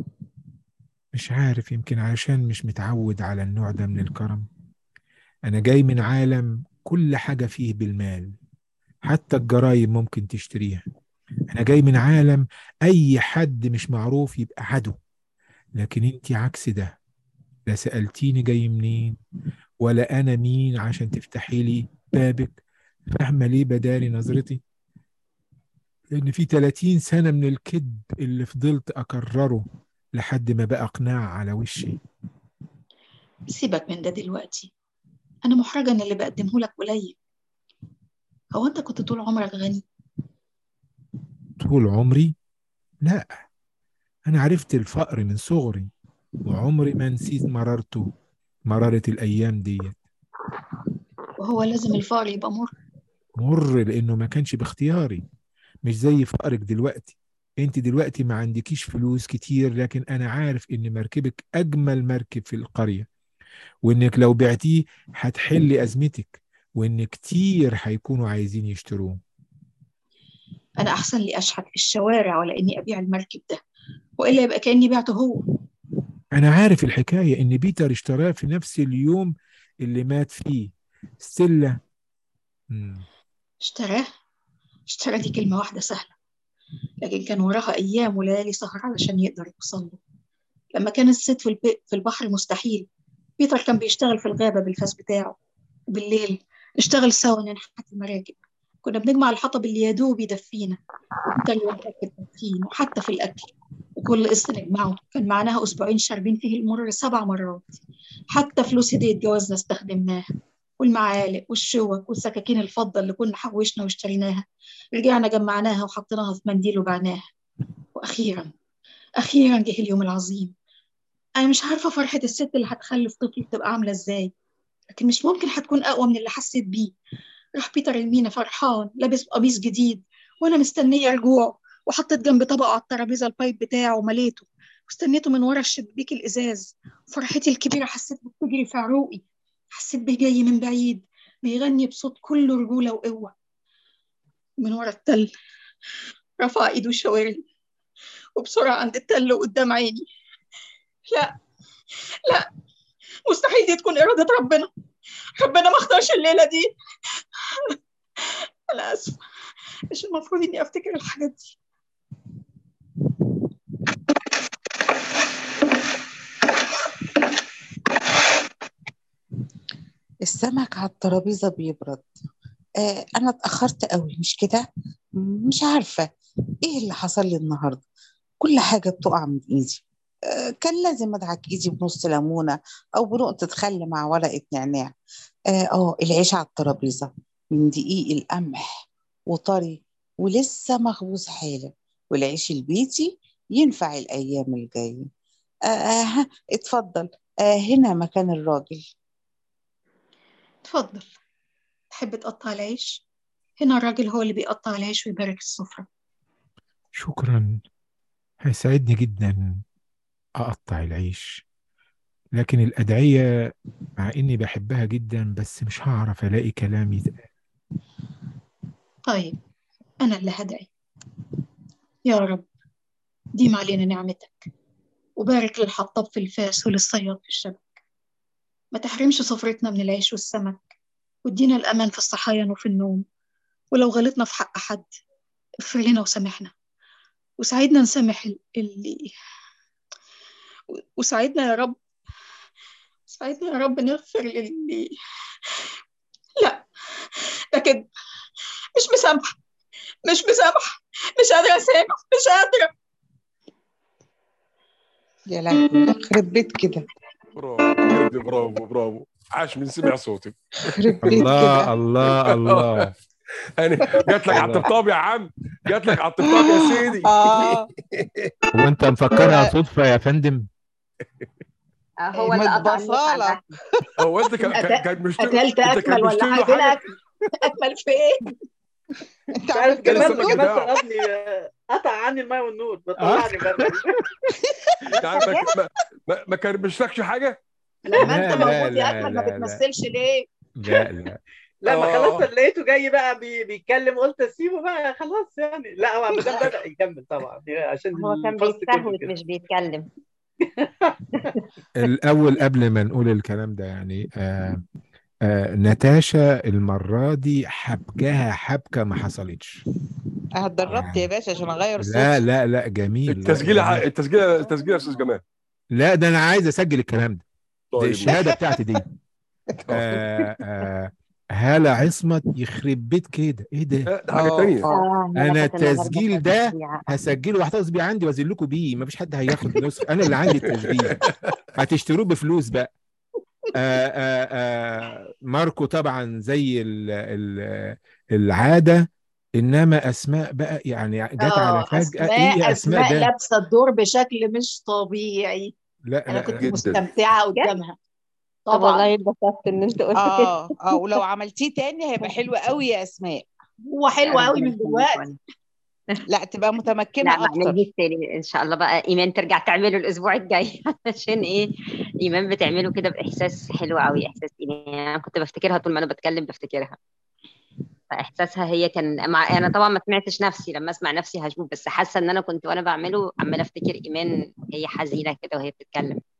مش عارف يمكن علشان مش متعود على النوع ده من الكرم أنا جاي من عالم كل حاجة فيه بالمال حتى الجرايم ممكن تشتريها أنا جاي من عالم أي حد مش معروف يبقى عدو لكن أنت عكس ده لا سألتيني جاي منين ولا أنا مين عشان تفتحي لي بابك فاهمة ليه بداري نظرتي لأن في 30 سنة من الكذب اللي فضلت أكرره لحد ما بقى قناع على وشي سيبك من ده دلوقتي أنا محرجة إن اللي بقدمه لك قليل هو أنت كنت طول عمرك غني طول عمري لا أنا عرفت الفقر من صغري وعمري ما نسيت مرارته مرارة الأيام ديت وهو لازم الفقر يبقى مر مر لأنه ما كانش باختياري مش زي فقرك دلوقتي انت دلوقتي ما عندكيش فلوس كتير لكن انا عارف ان مركبك اجمل مركب في القرية وانك لو بعتيه هتحلي ازمتك وان كتير هيكونوا عايزين يشتروه انا احسن لي اشحت في الشوارع ولا اني ابيع المركب ده والا يبقى كاني بعته هو انا عارف الحكاية ان بيتر اشتراه في نفس اليوم اللي مات فيه ستيلا مم. اشتراه اشترى دي كلمة واحدة سهلة لكن كان وراها أيام وليالي سهر علشان يقدر يوصل له لما كان الصيد في, الب... في البحر مستحيل بيتر كان بيشتغل في الغابة بالفاس بتاعه وبالليل نشتغل سوا ننحت المراكب كنا بنجمع الحطب اللي يدوب يدفينا وبالتالي نركب تدفين وحتى في الأكل وكل قسط نجمعه كان معناها أسبوعين شاربين فيه المر سبع مرات حتى فلوس هدية جوازنا استخدمناها والمعالق والشوك والسكاكين الفضة اللي كنا حوشنا واشتريناها رجعنا جمعناها وحطيناها في منديل وبعناها وأخيرا أخيرا جه اليوم العظيم أنا مش عارفة فرحة الست اللي هتخلف طفل بتبقى عاملة إزاي لكن مش ممكن هتكون أقوى من اللي حسيت بيه راح بيتر المينا فرحان لابس قميص جديد وأنا مستنية رجوعه وحطيت جنب طبقه على الترابيزة البايب بتاعه ومليته واستنيته من ورا الشباك الإزاز فرحتي الكبيرة حسيت بتجري في عروقي حسيت بيه جاي من بعيد بيغني بصوت كله رجولة وقوة من ورا التل رفع ايده وشاورلي وبسرعة عند التل وقدام عيني لا لا مستحيل دي تكون إرادة ربنا ربنا ما اختارش الليلة دي أنا آسفة مش المفروض إني أفتكر الحاجات دي السمك على الترابيزة بيبرد آه أنا اتأخرت قوي مش كده مش عارفة إيه اللي حصل لي النهاردة كل حاجة بتقع من إيدي آه كان لازم أدعك إيدي بنص ليمونة أو بنقطة خل مع ورقة نعناع آه, آه العيش على الترابيزة من دقيق القمح وطري ولسه مخبوز حالا والعيش البيتي ينفع الأيام الجاية آه آه اتفضل آه هنا مكان الراجل اتفضل تحب تقطع العيش هنا الراجل هو اللي بيقطع العيش ويبارك السفرة شكرا هيساعدني جدا أقطع العيش لكن الأدعية مع إني بحبها جدا بس مش هعرف ألاقي كلام يتقال طيب أنا اللي هدعي يا رب ديم علينا نعمتك وبارك للحطاب في الفاس وللصياد في الشبك ما تحرمش سفرتنا من العيش والسمك وادينا الأمان في الصحايا وفي النوم ولو غلطنا في حق حد اغفر لنا وسامحنا وساعدنا نسامح اللي وساعدنا يا رب ساعدنا يا رب نغفر للي لا ده كده مش مسامحة مش مسامحة مش قادرة أسامح مش قادرة يا لهوي يخرب بيت كده برافو بجد برافو برافو عاش من سمع صوتك يخرب بيت الله كده الله الله يعني جات لك على الله. الطبطاب يا عم جات لك على الطبطاب يا سيدي اه هو أنت مفكرها صدفة يا فندم آه، هو اللي قطع النت على متبصالة الأكل. هو انت كان كان أكلت كان مش أكلت انت كان أكمل ولا مشتري له حاجة حاجه أكل أكمل فين انت مش عارف عملت له كمان السمك سلوك كمان بتاعه. طردني قطع عني الماء والنور بطلعني بره يعني ما ما- ما, ما كرمشلكش حاجه لما لا أنت لا موجود يا لا أكمل ما لا لا بتمثلش ليه لا لا لا ما آه. خلاص لقيته جاي بقى بي بيتكلم قلت اسيبه بقى خلاص يعني لا هو ما دام بدأ يكمل طبعا عشان هو كان الفصل كله بيستهوت كده مش بيتكلم الأول قبل ما نقول الكلام ده يعني آه آه ناتاشا المرة دي حبكها حبكة ما حصلتش اه اتدربت يا باشا عشان اغير لا صوتي لا لا جميل لا التسجيل ع- جميل. التسجيل التسجيل يا استاذ جمال لا ده أنا عايز أسجل الكلام ده دي طيب الشهادة بتاعتي دي آه آه هالة عصمت يخرب بيت كده إيه ده لا، ده حاجه اه تانية اه آه هي أنا لفت النظر التسجيل بس ده فظيعة. هسجله واحتفظ بيه عندي وأذلكوا بيه مفيش حد هياخد نسخة أنا اللي عندي التسجيل هتشتروه بفلوس بقى آه آه آه ماركو طبعا زي ال ال العادة إنما أسماء بقى يعني جت على اه فجأة إيه أسماء يا أسماء أسماء ده لابسة الدور بشكل مش طبيعي لا أنا لا كنت لا جدا مستمتعة قدامها طب والله طبعا اتبسطت ان انت قلت كده اه اه ولو عملتيه تاني هيبقى حلو قوي يا اسماء هو يا حلو قوي ربنا من يخليك دلوقتي وانا لا تبقى متمكنة لا ما أكتر اعملهاش تاني ان شاء الله بقى ايمان ترجع تعمله الاسبوع الجاي علشان ايه ايمان بتعمله كده باحساس حلو قوي احساس ايمان انا كنت بفتكرها طول ما انا بتكلم بفتكرها فاحساسها هي كان مع انا طبعا ما سمعتش نفسي لما اسمع نفسي هشوف بس حاسه ان انا كنت وانا بعمله عماله افتكر ايمان هي حزينه كده وهي بتتكلم